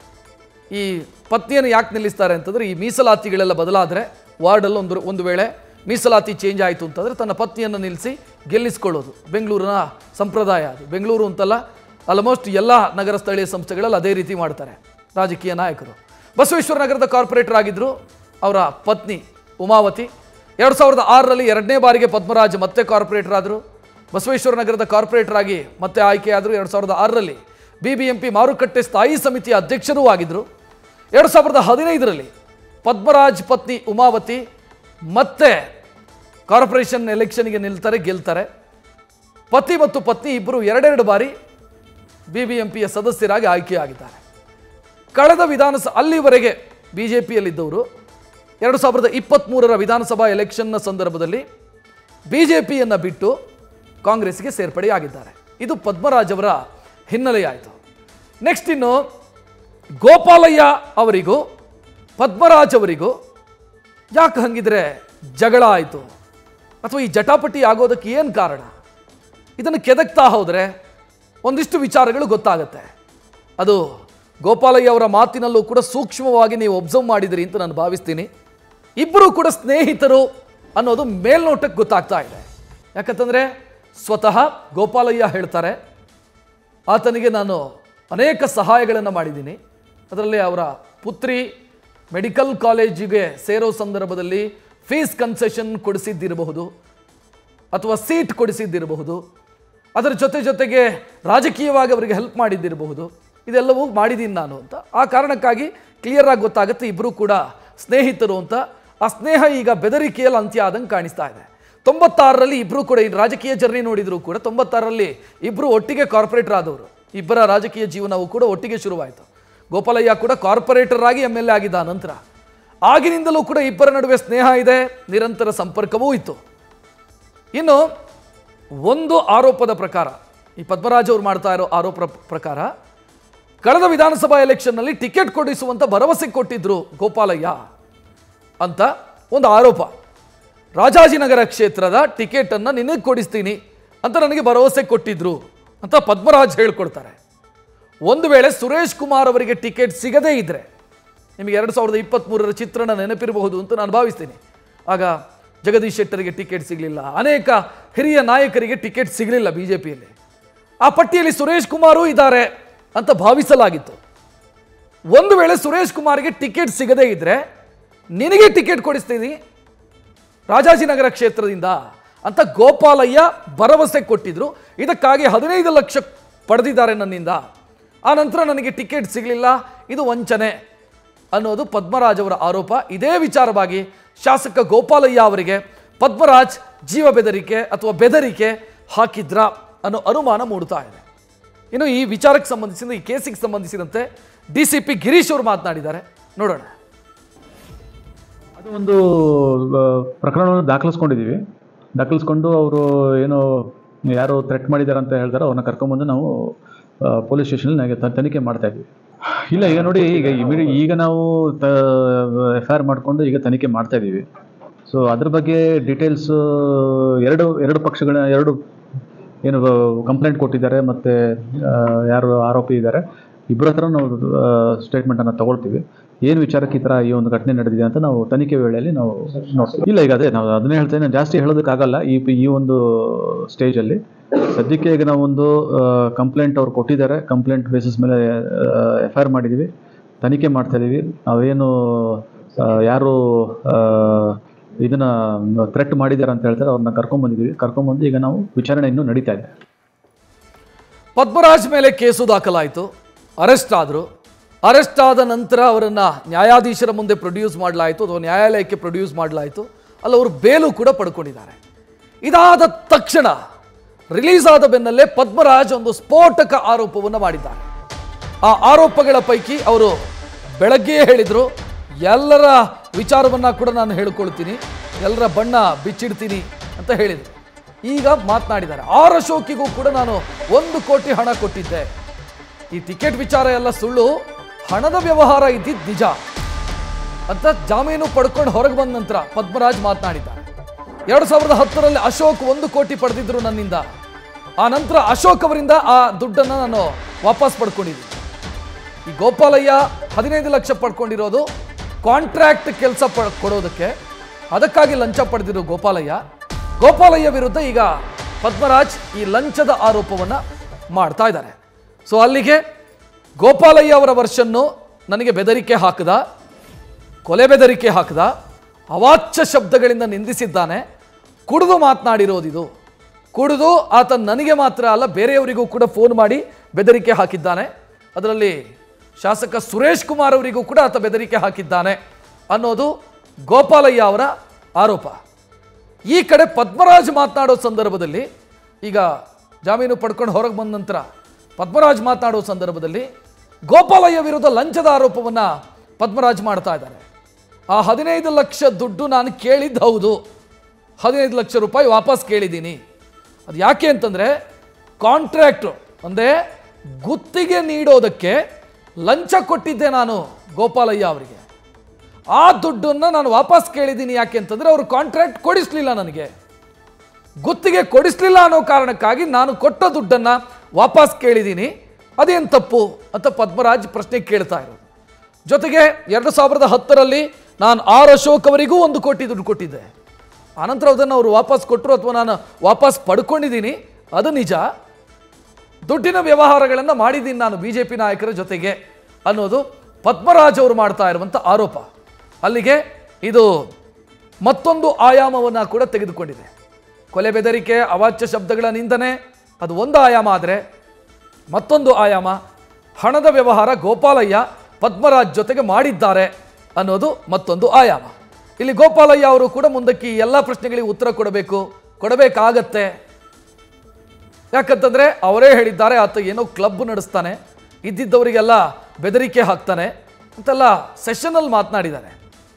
ಈ ಪತ್ನಿಯನ್ನು ಯಾಕೆ ನಿಲ್ಲಿಸ್ತಾರೆ ಅಂತಂದ್ರೆ ಈ ಮೀಸಲಾತಿಗಳೆಲ್ಲ ಬದಲಾದರೆ ವಾರ್ಡಲ್ಲಿ ಒಂದು ಒಂದು ವೇಳೆ ಮೀಸಲಾತಿ ಚೇಂಜ್ ಆಯಿತು ಅಂತಂದರೆ ತನ್ನ ಪತ್ನಿಯನ್ನು ನಿಲ್ಲಿಸಿ ಗೆಲ್ಲಿಸ್ಕೊಳ್ಳೋದು ಬೆಂಗಳೂರಿನ ಸಂಪ್ರದಾಯ ಅದು ಬೆಂಗಳೂರು ಅಂತಲ್ಲ ಆಲ್ಮೋಸ್ಟ್ ಎಲ್ಲ ನಗರ ಸ್ಥಳೀಯ ಸಂಸ್ಥೆಗಳಲ್ಲಿ ಅದೇ ರೀತಿ ಮಾಡ್ತಾರೆ ರಾಜಕೀಯ ನಾಯಕರು ಬಸವೇಶ್ವರ ನಗರದ ಕಾರ್ಪೊರೇಟರ್ ಆಗಿದ್ದರು ಅವರ ಪತ್ನಿ ಉಮಾವತಿ ಎರಡು ಸಾವಿರದ ಆರರಲ್ಲಿ ಎರಡನೇ ಬಾರಿಗೆ ಪದ್ಮರಾಜ್ ಮತ್ತೆ ಕಾರ್ಪೊರೇಟರ್ ಆದರು ಬಸವೇಶ್ವರ ನಗರದ ಕಾರ್ಪೊರೇಟರ್ ಆಗಿ ಮತ್ತೆ ಆಯ್ಕೆಯಾದರು ಎರಡು ಸಾವಿರದ ಆರರಲ್ಲಿ ಬಿ ಬಿ ಎಂ ಪಿ ಮಾರುಕಟ್ಟೆ ಸ್ಥಾಯಿ ಸಮಿತಿಯ ಅಧ್ಯಕ್ಷರೂ ಆಗಿದ್ದರು ಎರಡು ಸಾವಿರದ ಹದಿನೈದರಲ್ಲಿ ಪದ್ಮರಾಜ್ ಪತ್ನಿ ಉಮಾವತಿ ಮತ್ತೆ ಕಾರ್ಪೊರೇಷನ್ ಎಲೆಕ್ಷನ್ಗೆ ನಿಲ್ತಾರೆ ಗೆಲ್ತಾರೆ ಪತಿ ಮತ್ತು ಪತ್ನಿ ಇಬ್ಬರು ಎರಡೆರಡು ಬಾರಿ ಬಿ ಬಿ ಎಂ ಪಿಯ ಸದಸ್ಯರಾಗಿ ಆಯ್ಕೆಯಾಗಿದ್ದಾರೆ ಕಳೆದ ವಿಧಾನಸ ಅಲ್ಲಿವರೆಗೆ ಬಿ ಜೆ ಪಿಯಲ್ಲಿದ್ದವರು ಎರಡು ಸಾವಿರದ ಇಪ್ಪತ್ತ್ಮೂರರ ವಿಧಾನಸಭಾ ಎಲೆಕ್ಷನ್ನ ಸಂದರ್ಭದಲ್ಲಿ ಬಿ ಜೆ ಪಿಯನ್ನು ಬಿಟ್ಟು ಕಾಂಗ್ರೆಸ್ಗೆ ಸೇರ್ಪಡೆಯಾಗಿದ್ದಾರೆ ಇದು ಪದ್ಮರಾಜ್ ಅವರ ಹಿನ್ನೆಲೆಯಾಯಿತು ನೆಕ್ಸ್ಟ್ ಇನ್ನು ಗೋಪಾಲಯ್ಯ ಅವರಿಗೂ ಪದ್ಮರಾಜ್ ಅವರಿಗೂ ಯಾಕೆ ಹಂಗಿದ್ರೆ ಜಗಳ ಆಯಿತು ಅಥವಾ ಈ ಜಟಾಪಟಿ ಆಗೋದಕ್ಕೆ ಏನು ಕಾರಣ ಇದನ್ನು ಕೆದಕ್ತಾ ಹೋದರೆ ಒಂದಿಷ್ಟು ವಿಚಾರಗಳು ಗೊತ್ತಾಗುತ್ತೆ ಅದು ಗೋಪಾಲಯ್ಯ ಅವರ ಮಾತಿನಲ್ಲೂ ಕೂಡ ಸೂಕ್ಷ್ಮವಾಗಿ ನೀವು ಒಬ್ಸರ್ವ್ ಮಾಡಿದಿರಿ ಅಂತ ನಾನು ಭಾವಿಸ್ತೀನಿ ಇಬ್ಬರು ಕೂಡ ಸ್ನೇಹಿತರು ಅನ್ನೋದು ಮೇಲ್ನೋಟಕ್ಕೆ ಗೊತ್ತಾಗ್ತಾ ಇದೆ ಯಾಕಂತಂದರೆ ಸ್ವತಃ ಗೋಪಾಲಯ್ಯ ಹೇಳ್ತಾರೆ ಆತನಿಗೆ ನಾನು ಅನೇಕ ಸಹಾಯಗಳನ್ನು ಮಾಡಿದ್ದೀನಿ ಅದರಲ್ಲಿ ಅವರ ಪುತ್ರಿ ಮೆಡಿಕಲ್ ಕಾಲೇಜಿಗೆ ಸೇರೋ ಸಂದರ್ಭದಲ್ಲಿ ಫೀಸ್ ಕನ್ಸೆಷನ್ ಕೊಡಿಸಿದ್ದಿರಬಹುದು ಅಥವಾ ಸೀಟ್ ಕೊಡಿಸಿದ್ದಿರಬಹುದು ಅದರ ಜೊತೆ ಜೊತೆಗೆ ರಾಜಕೀಯವಾಗಿ ಅವರಿಗೆ ಹೆಲ್ಪ್ ಮಾಡಿದ್ದಿರಬಹುದು ಇದೆಲ್ಲವೂ ಮಾಡಿದ್ದೀನಿ ನಾನು ಅಂತ ಆ ಕಾರಣಕ್ಕಾಗಿ ಕ್ಲಿಯರ್ ಆಗಿ ಗೊತ್ತಾಗುತ್ತೆ ಇಬ್ಬರು ಕೂಡ ಸ್ನೇಹಿತರು ಅಂತ ಆ ಸ್ನೇಹ ಈಗ ಬೆದರಿಕೆಯಲ್ಲಿ ಅಂತ್ಯ ಆದಂಗೆ ಕಾಣಿಸ್ತಾ ಇದೆ ತೊಂಬತ್ತಾರರಲ್ಲಿ ಇಬ್ಬರು ಕೂಡ ಈ ರಾಜಕೀಯ ಜರ್ನಿ ನೋಡಿದ್ರು ಕೂಡ ತೊಂಬತ್ತಾರರಲ್ಲಿ ಇಬ್ಬರು ಒಟ್ಟಿಗೆ ಕಾರ್ಪೊರೇಟರ್ ಆದವರು ಇಬ್ಬರ ರಾಜಕೀಯ ಜೀವನವು ಕೂಡ ಒಟ್ಟಿಗೆ ಶುರುವಾಯಿತು ಗೋಪಾಲಯ್ಯ ಕೂಡ ಕಾರ್ಪೊರೇಟರ್ ಆಗಿ ಎಮ್ ಎಲ್ ಎ ಆಗಿದ್ದ ನಂತರ ಆಗಿನಿಂದಲೂ ಕೂಡ ಇಬ್ಬರ ನಡುವೆ ಸ್ನೇಹ ಇದೆ ನಿರಂತರ ಸಂಪರ್ಕವೂ ಇತ್ತು ಇನ್ನು ಒಂದು ಆರೋಪದ ಪ್ರಕಾರ ಈ ಪದ್ಮರಾಜ್ ಅವರು ಮಾಡ್ತಾ ಇರೋ ಆರೋಪ ಪ್ರಕಾರ ಕಳೆದ ವಿಧಾನಸಭಾ ಎಲೆಕ್ಷನ್ನಲ್ಲಿ ಟಿಕೆಟ್ ಕೊಡಿಸುವಂತ ಭರವಸೆ ಕೊಟ್ಟಿದ್ರು ಗೋಪಾಲಯ್ಯ ಅಂತ ಒಂದು ಆರೋಪ ರಾಜಾಜಿನಗರ ಕ್ಷೇತ್ರದ ಟಿಕೆಟನ್ನು ನಿನಗೆ ಕೊಡಿಸ್ತೀನಿ ಅಂತ ನನಗೆ ಭರವಸೆ ಕೊಟ್ಟಿದ್ರು ಅಂತ ಪದ್ಮರಾಜ್ ಹೇಳ್ಕೊಡ್ತಾರೆ ಒಂದು ವೇಳೆ ಸುರೇಶ್ ಕುಮಾರ್ ಅವರಿಗೆ ಟಿಕೆಟ್ ಸಿಗದೇ ಇದ್ರೆ ನಿಮಗೆ ಎರಡು ಸಾವಿರದ ಇಪ್ಪತ್ತ್ಮೂರರ ಚಿತ್ರಣ ನೆನಪಿರಬಹುದು ಅಂತ ನಾನು ಭಾವಿಸ್ತೀನಿ ಆಗ ಜಗದೀಶ್ ಶೆಟ್ಟರಿಗೆ ಟಿಕೆಟ್ ಸಿಗಲಿಲ್ಲ ಅನೇಕ ಹಿರಿಯ ನಾಯಕರಿಗೆ ಟಿಕೆಟ್ ಸಿಗಲಿಲ್ಲ ಬಿ ಜೆ ಪಿಯಲ್ಲಿ ಆ ಪಟ್ಟಿಯಲ್ಲಿ ಸುರೇಶ್ ಕುಮಾರೂ ಇದ್ದಾರೆ ಅಂತ ಭಾವಿಸಲಾಗಿತ್ತು ಒಂದು ವೇಳೆ ಸುರೇಶ್ ಕುಮಾರ್ಗೆ ಟಿಕೆಟ್ ಸಿಗದೇ ಇದ್ರೆ ನಿನಗೆ ಟಿಕೆಟ್ ಕೊಡಿಸ್ತೀನಿ ರಾಜಾಜಿನಗರ ಕ್ಷೇತ್ರದಿಂದ ಅಂತ ಗೋಪಾಲಯ್ಯ ಭರವಸೆ ಕೊಟ್ಟಿದ್ರು ಇದಕ್ಕಾಗಿ ಹದಿನೈದು ಲಕ್ಷ ಪಡೆದಿದ್ದಾರೆ ನನ್ನಿಂದ ಆ ನಂತರ ನನಗೆ ಟಿಕೆಟ್ ಸಿಗಲಿಲ್ಲ ಇದು ವಂಚನೆ ಅನ್ನೋದು ಪದ್ಮರಾಜ್ ಅವರ ಆರೋಪ ಇದೇ ವಿಚಾರವಾಗಿ ಶಾಸಕ ಗೋಪಾಲಯ್ಯ ಅವರಿಗೆ ಪದ್ಮರಾಜ್ ಜೀವ ಬೆದರಿಕೆ ಅಥವಾ ಬೆದರಿಕೆ ಹಾಕಿದ್ರ ಅನ್ನೋ ಅನುಮಾನ ಮೂಡ್ತಾ ಇದೆ ಇನ್ನು ಈ ವಿಚಾರಕ್ಕೆ ಸಂಬಂಧಿಸಿದ ಈ ಕೇಸಿಗೆ ಸಂಬಂಧಿಸಿದಂತೆ ಡಿ ಸಿ ಪಿ ಗಿರೀಶ್ ಅವರು ಮಾತನಾಡಿದ್ದಾರೆ ನೋಡೋಣ ಅದು ಒಂದು ಆ, ಪ್ರಕರಣವನ್ನು ದಾಖಲಿಸ್ಕೊಂಡಿದ್ದೀವಿ ದಾಖಲಿಸ್ಕೊಂಡು ಅವರು ಏನೋ ಯಾರು ಥ್ರೆಟ್ ಮಾಡಿದ್ದಾರೆ ಅಂತ ಹೇಳ್ತಾರೆ ಅವ್ರನ್ನ ಕರ್ಕೊಂಬಂದು ನಾವು ಪೊಲೀಸ್ ಸ್ಟೇಷನಲ್ಲಿ ತನಿಖೆ ಮಾಡ್ತಾ ಇದ್ವಿ ಇಲ್ಲ ಈಗ ನೋಡಿ ಈಗ ಇಮಿಡಿ ಈಗ ನಾವು ಎಫ್ ಐ ಆರ್ ಮಾಡಿಕೊಂಡು ಈಗ ತನಿಖೆ ಮಾಡ್ತಾ ಇದ್ದೀವಿ ಸೊ ಅದ್ರ ಬಗ್ಗೆ ಡೀಟೇಲ್ಸ್ ಎರಡು ಎರಡು ಪಕ್ಷಗಳ ಎರಡು ಏನು ಕಂಪ್ಲೇಂಟ್ ಕೊಟ್ಟಿದ್ದಾರೆ ಮತ್ತು ಯಾರು ಆರೋಪಿ ಇದ್ದಾರೆ ಇಬ್ಬರ ಹತ್ರ ನಾವು ಸ್ಟೇಟ್ಮೆಂಟನ್ನು ತಗೊಳ್ತೀವಿ ಏನು ವಿಚಾರಕ್ಕೆ ಈ ಥರ ಈ ಒಂದು ಘಟನೆ ನಡೆದಿದೆ ಅಂತ ನಾವು ತನಿಖೆ ವೇಳೆಯಲ್ಲಿ ನಾವು ನೋಡ್ತೀವಿ ಇಲ್ಲ ಈಗ ಅದೇ ನಾವು ಅದನ್ನೇ ಹೇಳ್ತೇನೆ ನಾನು ಜಾಸ್ತಿ ಹೇಳೋದಕ್ಕಾಗಲ್ಲ ಈ ಈ ಒಂದು ಸ್ಟೇಜಲ್ಲಿ ಸದ್ಯಕ್ಕೆ ಈಗ ನಾವು ಒಂದು ಕಂಪ್ಲೇಂಟ್ ಅವ್ರು ಕೊಟ್ಟಿದ್ದಾರೆ ಕಂಪ್ಲೇಂಟ್ ಬೇಸಿಸ್ ಮೇಲೆ ಎಫ್ ಐ ಆರ್ ಮಾಡಿದ್ದೀವಿ ತನಿಖೆ ಮಾಡ್ತಾ ಇದ್ದೀವಿ ನಾವೇನು ಆ, ಯಾರು ಆ, ಇದನ್ನ ಥ್ರೆಟ್ ಮಾಡಿದ್ದಾರೆ ಅಂತ ಹೇಳ್ತಾರೆ ಅವ್ರನ್ನ ಕರ್ಕೊಂಬಂದಿದ್ದೀವಿ ಕರ್ಕೊಂಬಂದು ಈಗ ನಾವು ವಿಚಾರಣೆ ಇನ್ನೂ ನಡೀತಾ ಇದೆ ಪದ್ಮರಾಜ್ ಮೇಲೆ ಕೇಸು ದಾಖಲಾಯಿತು ಅರೆಸ್ಟ್ ಆದರು ಅರೆಸ್ಟ್ ಆದ ನಂತರ ಅವರನ್ನು ನ್ಯಾಯಾಧೀಶರ ಮುಂದೆ ಪ್ರೊಡ್ಯೂಸ್ ಮಾಡಲಾಯಿತು ಅಥವಾ ನ್ಯಾಯಾಲಯಕ್ಕೆ ಪ್ರೊಡ್ಯೂಸ್ ಮಾಡಲಾಯಿತು ಅಲ್ಲಿ ಅವರು ಬೇಲು ಕೂಡ ಪಡ್ಕೊಂಡಿದ್ದಾರೆ ಇದಾದ ತಕ್ಷಣ ರಿಲೀಸ್ ಆದ ಬೆನ್ನಲ್ಲೇ ಪದ್ಮರಾಜ್ ಒಂದು ಸ್ಫೋಟಕ ಆರೋಪವನ್ನು ಮಾಡಿದ್ದಾರೆ ಆ ಆರೋಪಗಳ ಪೈಕಿ ಅವರು ಬೆಳಗ್ಗೆಯೇ ಹೇಳಿದರು ಎಲ್ಲರ ವಿಚಾರವನ್ನು ಕೂಡ ನಾನು ಹೇಳ್ಕೊಳ್ತೀನಿ ಎಲ್ಲರ ಬಣ್ಣ ಬಿಚ್ಚಿಡ್ತೀನಿ ಅಂತ ಹೇಳಿದರು ಈಗ ಮಾತನಾಡಿದ್ದಾರೆ ಆರ್ ಅಶೋಕಿಗೂ ಕೂಡ ನಾನು ಒಂದು ಕೋಟಿ ಹಣ ಕೊಟ್ಟಿದ್ದೆ ಈ ಟಿಕೆಟ್ ವಿಚಾರ ಎಲ್ಲ ಸುಳ್ಳು ಹಣದ ವ್ಯವಹಾರ ಇದ್ದಿದ್ದು ನಿಜ ಅಂತ ಜಾಮೀನು ಪಡ್ಕೊಂಡು ಹೊರಗೆ ಬಂದ ನಂತರ ಪದ್ಮರಾಜ್ ಮಾತನಾಡಿದ್ದಾರೆ ಎರಡು ಸಾವಿರದ ಹತ್ತರಲ್ಲಿ ಅಶೋಕ್ ಒಂದು ಕೋಟಿ ಪಡೆದಿದ್ರು ನನ್ನಿಂದ ಆ ನಂತರ ಅಶೋಕ್ ಅವರಿಂದ ಆ ದುಡ್ಡನ್ನು ನಾನು ವಾಪಸ್ ಪಡ್ಕೊಂಡಿದ್ದೀನಿ ಈ ಗೋಪಾಲಯ್ಯ ಹದಿನೈದು ಲಕ್ಷ ಪಡ್ಕೊಂಡಿರೋದು ಕಾಂಟ್ರಾಕ್ಟ್ ಕೆಲಸ ಪ ಕೊಡೋದಕ್ಕೆ ಅದಕ್ಕಾಗಿ ಲಂಚ ಪಡೆದಿರೋ ಗೋಪಾಲಯ್ಯ ಗೋಪಾಲಯ್ಯ ವಿರುದ್ಧ ಈಗ ಪದ್ಮರಾಜ್ ಈ ಲಂಚದ ಆರೋಪವನ್ನು ಮಾಡ್ತಾ ಇದ್ದಾರೆ ಸೊ ಅಲ್ಲಿಗೆ ಗೋಪಾಲಯ್ಯ ಅವರ ವರ್ಷನ್ನು ನನಗೆ ಬೆದರಿಕೆ ಹಾಕದ ಕೊಲೆ ಬೆದರಿಕೆ ಹಾಕದ ಅವಾಚ್ಯ ಶಬ್ದಗಳಿಂದ ನಿಂದಿಸಿದ್ದಾನೆ ಕುಡಿದು ಮಾತನಾಡಿರೋದಿದು ಕುಡಿದು ಆತ ನನಗೆ ಮಾತ್ರ ಅಲ್ಲ ಬೇರೆಯವರಿಗೂ ಕೂಡ ಫೋನ್ ಮಾಡಿ ಬೆದರಿಕೆ ಹಾಕಿದ್ದಾನೆ ಅದರಲ್ಲಿ ಶಾಸಕ ಸುರೇಶ್ ಕುಮಾರ್ ಅವರಿಗೂ ಕೂಡ ಆತ ಬೆದರಿಕೆ ಹಾಕಿದ್ದಾನೆ ಅನ್ನೋದು ಗೋಪಾಲಯ್ಯ ಅವರ ಆರೋಪ ಈ ಕಡೆ ಪದ್ಮರಾಜ್ ಮಾತನಾಡೋ ಸಂದರ್ಭದಲ್ಲಿ ಈಗ ಜಾಮೀನು ಪಡ್ಕೊಂಡು ಹೊರಗೆ ಬಂದ ನಂತರ ಪದ್ಮರಾಜ್ ಮಾತನಾಡೋ ಸಂದರ್ಭದಲ್ಲಿ ಗೋಪಾಲಯ್ಯ ವಿರುದ್ಧ ಲಂಚದ ಆರೋಪವನ್ನು ಪದ್ಮರಾಜ್ ಮಾಡ್ತಾ ಇದ್ದಾರೆ ಆ ಹದಿನೈದು ಲಕ್ಷ ದುಡ್ಡು ನಾನು ಕೇಳಿದ್ದು ಹೌದು ಹದಿನೈದು ಲಕ್ಷ ರೂಪಾಯಿ ವಾಪಸ್ ಕೇಳಿದ್ದೀನಿ ಅದು ಯಾಕೆ ಅಂತಂದರೆ ಕಾಂಟ್ರಾಕ್ಟು ಅಂದರೆ ಗುತ್ತಿಗೆ ನೀಡೋದಕ್ಕೆ ಲಂಚ ಕೊಟ್ಟಿದ್ದೆ ನಾನು ಗೋಪಾಲಯ್ಯ ಅವರಿಗೆ ಆ ದುಡ್ಡನ್ನು ನಾನು ವಾಪಸ್ ಕೇಳಿದ್ದೀನಿ ಯಾಕೆ ಅಂತಂದರೆ ಅವರು ಕಾಂಟ್ರಾಕ್ಟ್ ಕೊಡಿಸ್ಲಿಲ್ಲ ನನಗೆ ಗುತ್ತಿಗೆ ಕೊಡಿಸ್ಲಿಲ್ಲ ಅನ್ನೋ ಕಾರಣಕ್ಕಾಗಿ ನಾನು ಕೊಟ್ಟ ದುಡ್ಡನ್ನು ವಾಪಸ್ ಕೇಳಿದ್ದೀನಿ ಅದೇನು ತಪ್ಪು ಅಂತ ಪದ್ಮರಾಜ್ ಪ್ರಶ್ನೆ ಕೇಳ್ತಾ ಇರೋದು ಜೊತೆಗೆ ಎರಡು ಸಾವಿರದ ಹತ್ತರಲ್ಲಿ ನಾನು ಆರ್ ಅಶೋಕ್ ಅವರಿಗೂ ಒಂದು ಕೋಟಿ ದುಡ್ಡು ಕೊಟ್ಟಿದ್ದೆ ಆನಂತರ ಅದನ್ನು ಅವರು ವಾಪಸ್ ಕೊಟ್ಟರು ಅಥವಾ ನಾನು ವಾಪಸ್ ಪಡ್ಕೊಂಡಿದ್ದೀನಿ ಅದು ನಿಜ ದುಡ್ಡಿನ ವ್ಯವಹಾರಗಳನ್ನು ಮಾಡಿದ್ದೀನಿ ನಾನು ಬಿ ಜೆ ಪಿ ನಾಯಕರ ಜೊತೆಗೆ ಅನ್ನೋದು ಪದ್ಮರಾಜ್ ಅವರು ಮಾಡ್ತಾ ಇರುವಂಥ ಆರೋಪ ಅಲ್ಲಿಗೆ ಇದು ಮತ್ತೊಂದು ಆಯಾಮವನ್ನು ಕೂಡ ತೆಗೆದುಕೊಂಡಿದೆ ಕೊಲೆ ಬೆದರಿಕೆ ಅವಾಚ್ಯ ಶಬ್ದಗಳ ನಿಂದನೆ ಅದು ಒಂದು ಆಯಾಮ ಆದರೆ ಮತ್ತೊಂದು ಆಯಾಮ ಹಣದ ವ್ಯವಹಾರ ಗೋಪಾಲಯ್ಯ ಪದ್ಮರಾಜ್ ಜೊತೆಗೆ ಮಾಡಿದ್ದಾರೆ ಅನ್ನೋದು ಮತ್ತೊಂದು ಆಯಾಮ ಇಲ್ಲಿ ಗೋಪಾಲಯ್ಯ ಅವರು ಕೂಡ ಮುಂದಕ್ಕೆ ಈ ಎಲ್ಲ ಪ್ರಶ್ನೆಗಳಿಗೆ ಉತ್ತರ ಕೊಡಬೇಕು ಕೊಡಬೇಕಾಗತ್ತೆ ಯಾಕಂತಂದ್ರೆ ಅವರೇ ಹೇಳಿದ್ದಾರೆ ಆತ ಏನೋ ಕ್ಲಬ್ ನಡೆಸ್ತಾನೆ ಇದ್ದಿದ್ದವರಿಗೆಲ್ಲ ಬೆದರಿಕೆ ಹಾಕ್ತಾನೆ ಅಂತೆಲ್ಲ ಸೆಷನಲ್ಲಿ ಮಾತನಾಡಿದ್ದಾರೆ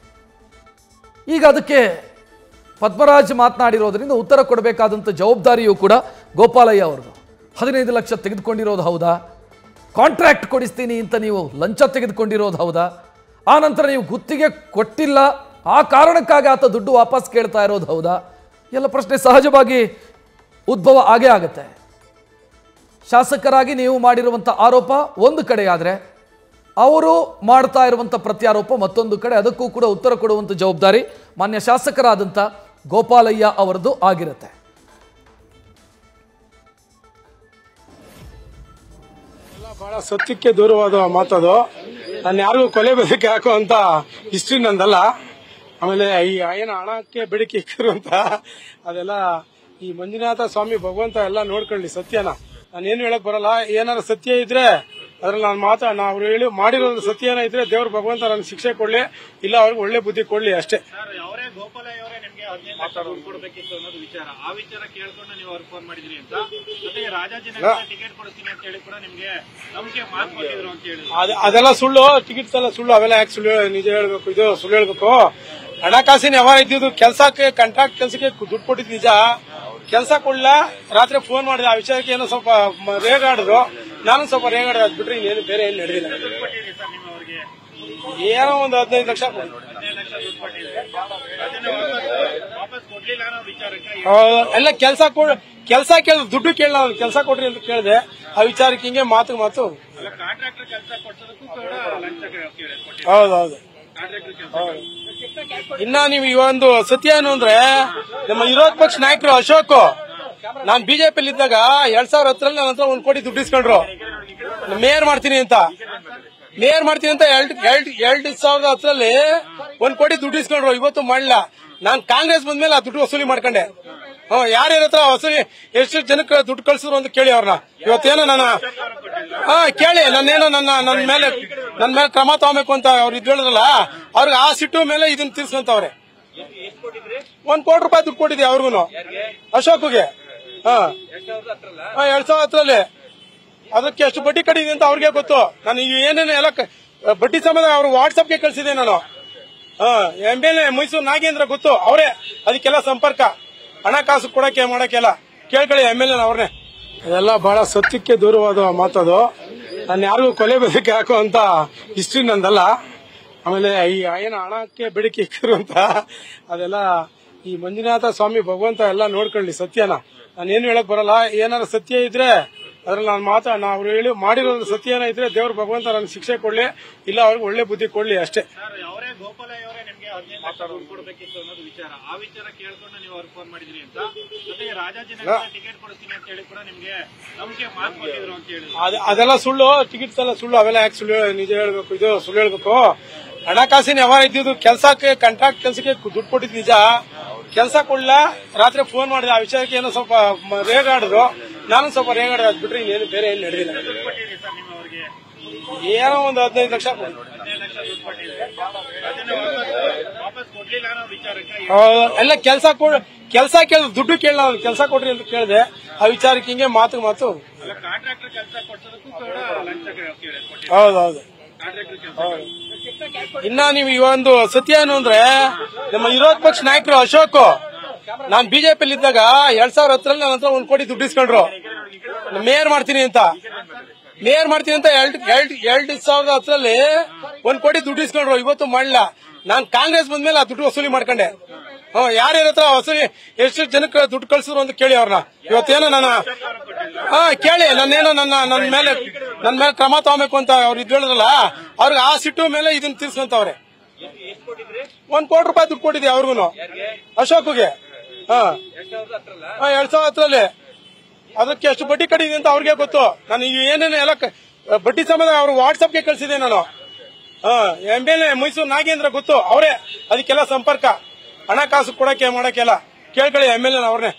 ಈಗ ಅದಕ್ಕೆ ಪದ್ಮರಾಜ್ ಮಾತನಾಡಿರೋದ್ರಿಂದ ಉತ್ತರ ಕೊಡಬೇಕಾದಂಥ ಜವಾಬ್ದಾರಿಯೂ ಕೂಡ ಗೋಪಾಲಯ್ಯ ಅವ್ರದ್ದು ಹದಿನೈದು ಲಕ್ಷ ತೆಗೆದುಕೊಂಡಿರೋದು ಹೌದಾ ಕಾಂಟ್ರಾಕ್ಟ್ ಕೊಡಿಸ್ತೀನಿ ಅಂತ ನೀವು ಲಂಚ ತೆಗೆದುಕೊಂಡಿರೋದು ಹೌದಾ ಆ ನಂತರ ನೀವು ಗುತ್ತಿಗೆ ಕೊಟ್ಟಿಲ್ಲ ಆ ಕಾರಣಕ್ಕಾಗಿ ಆತ ದುಡ್ಡು ವಾಪಸ್ ಕೇಳ್ತಾ ಇರೋದು ಹೌದಾ ಎಲ್ಲ ಪ್ರಶ್ನೆ ಸಹಜವಾಗಿ ಉದ್ಭವ ಆಗೇ ಆಗುತ್ತೆ ಶಾಸಕರಾಗಿ ನೀವು ಮಾಡಿರುವಂಥ ಆರೋಪ ಒಂದು ಕಡೆಯಾದರೆ ಅವರು ಮಾಡ್ತಾ ಇರುವಂಥ ಪ್ರತ್ಯಾರೋಪ ಮತ್ತೊಂದು ಕಡೆ ಅದಕ್ಕೂ ಕೂಡ ಉತ್ತರ ಕೊಡುವಂಥ ಜವಾಬ್ದಾರಿ ಮಾನ್ಯ ಶಾಸಕರಾದಂಥ ಗೋಪಾಲಯ್ಯ ಅವರದ್ದು ಆಗಿರುತ್ತೆ ಬಹಳ ಸತ್ಯಕ್ಕೆ ದೂರವಾದ ಮಾತದು ನಾನು ಯಾರಿಗೂ ಕೊಲೆ ಬೆದರಿಕೆ ಹಾಕೋ ಅಂತ ಹಿಸ್ಟ್ರಿ ನಂದಲ್ಲ ಆಮೇಲೆ ಈ ಏನು ಹಣಕ್ಕೆ ಬೇಡಿಕೆ ಇಕ್ಕಿರು ಅಂತ ಅದೆಲ್ಲ ಈ ಮಂಜುನಾಥ ಸ್ವಾಮಿ ಭಗವಂತ ಎಲ್ಲ ನೋಡ್ಕೊಳ್ಳಿ ಸತ್ಯನ ನಾನು ಏನು ಹೇಳಕ್ ಬರಲ್ಲ ಏನಾದ್ರು ಸತ್ಯ ಇದ್ರೆ ಅದ್ರಲ್ಲಿ ನಾನು ಮಾತಾ ನಾವು ಹೇಳಿ ಮಾಡಿರೋದು ಸತ್ಯನ ಇದ್ರೆ ದೇವ್ರ ಭಗವಂತ ನನಗೆ ಶಿಕ್ಷೆ ಕೊಡ್ಲಿ ಇಲ್ಲ ಅವ್ರಿಗೆ ಒಳ್ಳೆ ಬುದ್ಧಿ ಕೊಡ್ಲಿ ಅಷ್ಟೇ ಅವರೇ ಗೋಪಾಲಯ್ಯ ಅವರೇ ನಿಮ್ಗೆ ಹದಿನೈದು ಲಕ್ಷ ದುಡ್ಡು ಕೊಡ್ಬೇಕಿತ್ತು ಅನ್ನೋದು ವಿಚಾರ ಆ ವಿಚಾರ ಕೇಳ್ಕೊಂಡು ನೀವು ಅವ್ರಿಗೆ ಫೋನ್ ಮಾಡಿದ್ರಿ ಅಂತ ಜೊತೆಗೆ ರಾಜಾಜಿನಗರ ಟಿಕೆಟ್ ಕೊಡಿಸ್ತೀನಿ ಅಂತ ಹೇಳಿ ಕೂಡ ನಿಮ್ಗೆ ನಂಬಿಕೆ ಮಾತು ಕೊಟ್ಟಿದ್ರು ಅಂತ ಹೇಳಿ ಅದ್- ಅದೆಲ್ಲ ಸುಳ್ಳು ಟಿಕೆಟ್ಸ್ ಎಲ್ಲ ಸುಳ್ಳು ಅವೆಲ್ಲ ಯಾಕೆ ಸುಳ್ಳು ಹೇಳ- ನಿಜ ಹೇಳ್ಬೇಕು ಇದು ಸುಳ್ಳು ಹೇಳ್ಬೇಕು ಹಣಕಾಸಿನ ವ್ಯವಹಾರ ಇದ್ದಿದ್ದು ಕೆಲಸಕ್ಕೆ ಕಾಂಟ್ರಾಕ್ಟ್ ಕೆಲಸಕ್ಕೆ ದುಡ್ಡು ಕೊಟ್ಟಿದ್ ನಿಜ ಕೆಲಸ ಕೊಡ್ಲ ರಾತ್ರಿ ಫೋನ್ ಮಾಡಿದೆ ಆ ವಿಚಾರಕ್ಕೆ ಏನೋ ಸ್ವಲ್ಪ ಮ- ರೇಗಾಡಿದ್ರು ನಾನು ಸ್ವಲ್ಪ ರೇಗಾಡಿದೆ ಅದ್ ಬಿಟ್ರೆ ಇನ್ನೇನು ಬೇರೆ ಏನು ನಡೆದಿಲ್ಲ ಕೊಟ್ಟಿರಿ ಸರ್ ನಿಮ್ಮ ಅವ್ರಿಗೆ ಏನೋ ಒಂದು ಹದಿನೈದು ಲಕ್ಷ ಕೊಡಿ ಹದಿನೈದು ಲಕ್ಷ ದುಡ್ಡು ಕೊಟ್ಟಿದ್ರೆ ಅದನ್ನ ವಾಪಸ್- ವಾಪಸ್ ಕೊಡ್ಲಿಲ್ಲ ಅನ್ನೋ ವಿಚಾರಕ್ಕೆ ಆ, ಎಲ್ಲ ಕೆಲಸ ಕೊಡ್ ಕೆಲಸ ಕೇಳ ದುಡ್ಡು ಕೇಳ ಕೆಲಸ ಕೊಡ್ರಿ ಅಂತ ಕೇಳಿದೆ ಆ ವಿಚಾರಕ್ಕೆ ಹಿಂಗೆ ಮಾತು ಮಾತು ಕಾಂಟ್ರಾಕ್ಟರ್ ಕೆಲಸ ಕೊಡ್ಸೋದಕ್ಕೂ ಕೂಡ ಲಂಚ ಕೇಳಿ ಕೊಟ್ಟಿರಿ ಹೌದೌದು ಕಾಂಟ್ರಾಕ್ಟರ್ ಕೆಲಸ ಇನ್ನ ನೀವು ಈ ಒಂದು ಸತ್ಯ ಏನು ಅಂದ್ರೆ ನಮ್ಮ ವಿರೋಧ ಪಕ್ಷ ನಾಯಕರು ಅಶೋಕ್ ನಾನ್ ಬಿಜೆಪಿ ಇದ್ದಾಗ ಎರಡ್ ಸಾವಿರ ಹತ್ತರಲ್ಲಿ ನನ್ನ ಹತ್ರ ಒಂದ್ ಕೋಟಿ ದುಡ್ಡು ಇಸ್ಕೊಂಡ್ರು ಮೇಯರ್ ಮಾಡ್ತೀನಿ ಅಂತ ಮೇಯರ್ ಮಾಡ್ತೀನಿ ಅಂತ ಎರಡ್ ಎರಡ್ ಎರಡ್ ಸಾವಿರದ ಹತ್ತರಲ್ಲಿ ಒಂದ್ ಕೋಟಿ ದುಡ್ಡು ಇಸ್ಕೊಂಡ್ರು ಇವತ್ತು ಮಾಡಲಿಲ್ಲ ನಾನ್ ಕಾಂಗ್ರೆಸ್ ಬಂದ್ಮೇಲೆ ಆ ದುಡ್ಡು ವಸೂಲಿ ಮಾಡ್ಕೊಂಡೆ ಹ್ಮ್ ಯಾರ್ಯಾರ ಹತ್ರ ವಸೂಲಿ ಎಷ್ಟು ಜನಕ್ಕೆ ದುಡ್ಡು ಕಳ್ಸಿದ್ರು ಅಂತ ಕೇಳಿ ಅವ್ರನ್ನ ಇವತ್ತೇನೋ ನನ್ನ ಹಾ ಕೇಳಿ ನನ್ನೇನೋ ನನ್ನ ನನ್ನ ಮೇಲೆ ನನ್ನ ಮೇಲೆ ಕ್ರಮ ತಗೋಬೇಕು ಅಂತ ಅವ್ರು ಇದ್ ಹೇಳಿದ್ರಲ್ಲ ಅವ್ರಿಗೆ ಆ ಸಿಟ್ಟು ಮೇಲೆ ಇದನ್ನ ತೀರ್ಸ್ಕೊಂತವ್ರೆ ಒಂದ್ ಕೋಟಿ ರೂಪಾಯಿ ದುಡ್ಡು ಕೊಟ್ಟಿದೆ ಅವ್ರಿಗೂ ಅಶೋಕ್ಗೆ ಹಾ ಹಾ, ಎರಡ್ ಸಾವಿರ ಹತ್ತರಲ್ಲಿ ಅದಕ್ಕೆ ಎಷ್ಟು ಬಡ್ಡಿ ಕಟ್ಟಿದೆ ಅಂತ ಅವ್ರಿಗೆ ಗೊತ್ತು ನಾನು ಈಗ ಏನೇನು ಎಲ್ಲ ಕ- ಬಡ್ಡಿ ಸಮೇತ ಅವ್ರು ವಾಟ್ಸಪ್ಗೆ ಕಳ್ಸಿದೆ ನಾನು ಹಾ M L A Mysuru Nagendra ಗೊತ್ತು ಅವರೇ ಅದಕ್ಕೆಲ್ಲ ಸಂಪರ್ಕ ಹಣಕಾಸು ಕೊಡಕ್ಕೆ ಮಾಡಕ್ಕೆಲ್ಲ ಕೇಳ್ಕೊಳ್ಳಿ ಎಂ ಎಲ್ ಎ ಅವ್ರನ್ನೇ ಅದೆಲ್ಲ ಬಹಳ ಸತ್ಯಕ್ಕೆ ದೂರವಾದ ಮಾತದು ನಾನು ಯಾರಿಗೂ ಕೊಲೆ ಬೆದರಿಕೆ ಹಾಕೋ ಅಂತ ಹಿಸ್ಟ್ರಿ ನಂದಲ್ಲ ಆಮೇಲೆ ಈ ಏನು ಹಣಕ್ಕೆ ಬೇಡಿಕೆ ಇಕ್ಕಿರು ಅಂತ ಅದೆಲ್ಲ ಈ ಮಂಜುನಾಥ ಸ್ವಾಮಿ ಭಗವಂತ ಎಲ್ಲ ನೋಡ್ಕೊಳ್ಳಿ ಸತ್ಯನ ನಾನು ಏನು ಹೇಳಕ್ ಬರಲ್ಲ ಏನಾದ್ರು ಸತ್ಯ ಇದ್ರೆ ಅದ್ರಲ್ಲಿ ನಾನು ಮಾತಾ ನಾವು ಹೇಳಿ ಮಾಡಿರೋದು ಸತ್ಯನ ಇದ್ರೆ ದೇವ್ರ ಭಗವಂತ ನನಗೆ ಶಿಕ್ಷೆ ಕೊಡ್ಲಿ ಇಲ್ಲ ಅವ್ರಿಗೆ ಒಳ್ಳೆ ಬುದ್ಧಿ ಕೊಡ್ಲಿ ಅಷ್ಟೇ ಸರ್ ಅವರೇ ಗೋಪಾಲಯ್ಯ ಅವರೇ ನಿಮ್ಗೆ ಹದಿನೈದು ಲಕ್ಷ ದುಡ್ಡು ಕೊಡ್ಬೇಕಿತ್ತು ಅನ್ನೋದು ವಿಚಾರ ಆ ವಿಚಾರ ಕೇಳ್ಕೊಂಡು ನೀವು ಅವ್ರಿಗೆ ಫೋನ್ ಮಾಡಿದ್ರಿ ಅಂತ ಜೊತೆಗೆ ರಾಜಾಜಿನಗರ ಟಿಕೆಟ್ ಕೊಡಿಸ್ತೀನಿ ಅಂತ ಹೇಳಿ ಕೂಡ ನಿಮ್ಗೆ ನಂಬಿಕೆ ಮಾತು ಕೊಟ್ಟಿದ್ರು ಅಂತ ಹೇಳಿ ಅದ್- ಅದೆಲ್ಲ ಸುಳ್ಳು ಟಿಕೆಟ್ಸ್ ಎಲ್ಲ ಸುಳ್ಳು ಅವೆಲ್ಲ ಯಾಕೆ ಸುಳ್ಳು ಹೇಳ- ನಿಜ ಹೇಳ್ಬೇಕು ಇದು ಸುಳ್ಳು ಹೇಳ್ಬೇಕು ಹಣಕಾಸಿನ ವ್ಯವಹಾರ ಇದ್ದಿದ್ದು ಕೆಲಸಕ್ಕೆ ಕಾಂಟ್ರಾಕ್ಟ್ ಕೆಲಸಕ್ಕೆ ದುಡ್ಡು ಕೊಟ್ಟಿದ್ ನಿಜ ಕೆಲಸ ಕೊಡ್ಲ ರಾತ್ರಿ ಫೋನ್ ಮಾಡಿದೆ ಆ ವಿಚಾರಕ್ಕೆ ಏನೋ ಸ್ವಲ್ಪ ಮ- ರೇಗಾಡಿದ್ರು ನಾನು ಸ್ವಲ್ಪ ರೇಗಾಡಿದೆ ಅದ್ ಬಿಟ್ರೆ ಇನ್ನೇನು ಬೇರೆ ಏನು ನಡೆದಿಲ್ಲ ಕೊಟ್ಟಿರಿ ಸರ್ ನಿಮ್ಮ ಅವ್ರಿಗೆ ಏನೋ ಒಂದು ಹದಿನೈದು ಲಕ್ಷ ಕೊಡಿ ಹದಿನೈದು ಲಕ್ಷ ದುಡ್ಡು ಕೊಟ್ಟಿದ್ರೆ ಅದನ್ನ ವಾಪಸ್- ವಾಪಸ್ ಕೊಡ್ಲಿಲ್ಲ ಅನ್ನೋ ವಿಚಾರಕ್ಕೆ ಆ, ಎಲ್ಲ ಕೆಲಸ ಕೊಡ್ ಕೆಲಸ ಕೇಳ ದುಡ್ಡು ಕೇಳ ಕೆಲಸ ಕೊಡ್ರಿ ಅಂತ ಕೇಳಿದೆ ಆ ವಿಚಾರಕ್ಕೆ ಹಿಂಗೆ ಮಾತು ಮಾತು ಕಾಂಟ್ರಾಕ್ಟರ್ ಕೆಲಸ ಕೊಡ್ಸೋದಕ್ಕೂ ಕೂಡ ಲಂಚ ಕೇಳಿ ಕೊಟ್ಟಿರಿ ಹೌದೌದು ಕಾಂಟ್ರಾಕ್ಟರ್ ಕೆಲಸ ಇನ್ನ ನೀವು ಈ ಒಂದು ಸತ್ಯ ಏನು ಅಂದ್ರೆ ನಮ್ಮ ವಿರೋಧ ಪಕ್ಷ ನಾಯಕರು ಅಶೋಕ್ ನಾನ್ ಬಿಜೆಪಿ ಇದ್ದಾಗ ಎರಡ್ ಸಾವಿರ ಹತ್ತರಲ್ಲಿ ನನ್ನ ಹತ್ರ ಒಂದ್ ಕೋಟಿ ದುಡ್ಡು ಇಸ್ಕೊಂಡ್ರು ಮೇಯರ್ ಮಾಡ್ತೀನಿ ಅಂತ ಮೇಯರ್ ಮಾಡ್ತೀನಿ ಅಂತ ಎರಡ್ ಎರಡ್ ಎರಡ್ ಸಾವಿರದ ಹತ್ತರಲ್ಲಿ ಒಂದ್ ಕೋಟಿ ದುಡ್ಡು ಇಸ್ಕೊಂಡ್ರು ಇವತ್ತು ಮಾಡಲಿಲ್ಲ ನಾನ್ ಕಾಂಗ್ರೆಸ್ ಬಂದ್ಮೇಲೆ ಆ ದುಡ್ಡು ವಸೂಲಿ ಮಾಡ್ಕೊಂಡೆ ಹ್ಮ್ ಯಾರ್ಯಾರ ಹತ್ರ ವಸೂಲಿ ಎಷ್ಟು ಜನಕ್ಕೆ ದುಡ್ಡು ಕಳ್ಸಿದ್ರು ಅಂತ ಕೇಳಿ ಅವ್ರನ್ನ ಇವತ್ತೇನೋ ನನ್ನ ಹಾ ಕೇಳಿ ನನ್ನೇನೋ ನನ್ನ ನನ್ನ ಮೇಲೆ ನನ್ನ ಮೇಲೆ ಕ್ರಮ ತಗೋಬೇಕು ಅಂತ ಅವ್ರು ಇದ್ ಹೇಳಿದ್ರಲ್ಲ ಅವ್ರಿಗೆ ಆ ಸಿಟ್ಟು ಮೇಲೆ ಇದನ್ನ ತೀರ್ಸ್ಕೊಂತವ್ರೆ ಒಂದ್ ಕೋಟಿ ರೂಪಾಯಿ ದುಡ್ಡು ಕೊಟ್ಟಿದೆ ಅವ್ರಿಗೂ ಅಶೋಕ್ಗೆ ಹಾ ಹಾ, ಎರಡ್ ಸಾವಿರ ಹತ್ತರಲ್ಲಿ ಅದಕ್ಕೆ ಎಷ್ಟು ಬಡ್ಡಿ ಕಟ್ಟಿದೆ ಅಂತ ಅವ್ರಿಗೆ ಗೊತ್ತು ನಾನು ಈಗ ಏನೇನು ಎಲ್ಲ ಕ- ಬಡ್ಡಿ ಸಮೇತ ಅವ್ರು ವಾಟ್ಸಪ್ಗೆ ಕಳ್ಸಿದೆ ನಾನು ಹಾ M L A Mysuru Nagendra ಗೊತ್ತು ಅವರೇ ಅದಕ್ಕೆಲ್ಲ ಸಂಪರ್ಕ ಹಣಕಾಸು ಕೊಡಕ್ಕೆ ಮಾಡಕ್ಕೆಲ್ಲ ಕೇಳ್ಕೊಳ್ಳಿ ಎಂ ಎಲ್ ಎ ಅವ್ರನ್ನೇ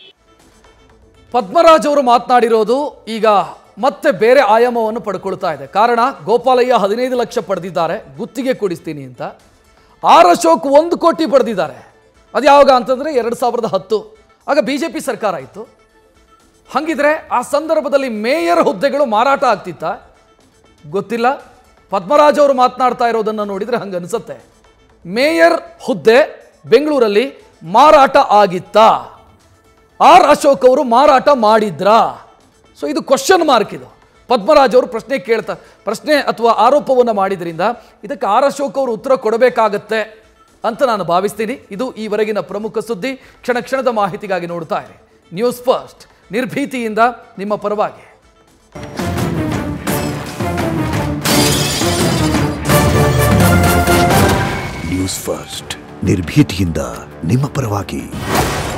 ಪದ್ಮರಾಜ್ ಅವರು ಮಾತನಾಡಿರೋದು ಈಗ ಮತ್ತೆ ಬೇರೆ ಆಯಾಮವನ್ನು ಪಡ್ಕೊಳ್ತಾ ಇದೆ ಕಾರಣ ಗೋಪಾಲಯ್ಯ ಹದಿನೈದು ಲಕ್ಷ ಪಡೆದಿದ್ದಾರೆ ಗುತ್ತಿಗೆ ಕೊಡಿಸ್ತೀನಿ ಅಂತ ಆರ್ ಅಶೋಕ್ ಒಂದು ಕೋಟಿ ಪಡೆದಿದ್ದಾರೆ ಅದು ಯಾವಾಗ ಅಂತಂದ್ರೆ ಎರಡು ಸಾವಿರದ ಹತ್ತು ಆಗ ಬಿ ಜೆ ಪಿ ಸರ್ಕಾರ ಇತ್ತು ಹಂಗಿದ್ರೆ ಆ ಸಂದರ್ಭದಲ್ಲಿ ಮೇಯರ್ ಹುದ್ದೆಗಳು ಮಾರಾಟ ಆಗ್ತಿತ್ತ ಗೊತ್ತಿಲ್ಲ ಪದ್ಮರಾಜ್ ಅವರು ಮಾತನಾಡ್ತಾ ಇರೋದನ್ನು ನೋಡಿದ್ರೆ ಹಂಗೆ ಅನಿಸುತ್ತೆ ಮೇಯರ್ ಹುದ್ದೆ ಬೆಂಗಳೂರಲ್ಲಿ ಮಾರಾಟ ಆಗಿತ್ತಾ ಆರ್ ಅಶೋಕ್ ಅವರು ಮಾರಾಟ ಮಾಡಿದ್ರಾ ಸೊ ಇದು ಕ್ವಶನ್ ಮಾರ್ಕ್ ಇದು ಪದ್ಮರಾಜ್ ಅವರು ಪ್ರಶ್ನೆ ಕೇಳ್ತಾ ಪ್ರಶ್ನೆ ಅಥವಾ ಆರೋಪವನ್ನು ಮಾಡಿದ್ರಿಂದ ಇದಕ್ಕೆ ಆರ್ ಅಶೋಕ್ ಅವರು ಉತ್ತರ ಕೊಡಬೇಕಾಗತ್ತೆ ಅಂತ ನಾನು ಭಾವಿಸ್ತೀನಿ ಇದು ಈವರೆಗಿನ ಪ್ರಮುಖ ಸುದ್ದಿ ಕ್ಷಣ ಕ್ಷಣದ ಮಾಹಿತಿಗಾಗಿ ನೋಡ್ತಾ ಇರಿ ನ್ಯೂಸ್ ಫಸ್ಟ್ ನಿರ್ಭೀತಿಯಿಂದ ನಿಮ್ಮ ಪರವಾಗಿ ನ್ಯೂಸ್ ಫಸ್ಟ್ ನಿರ್ಭೀತಿಯಿಂದ ನಿಮ್ಮ ಪರವಾಗಿ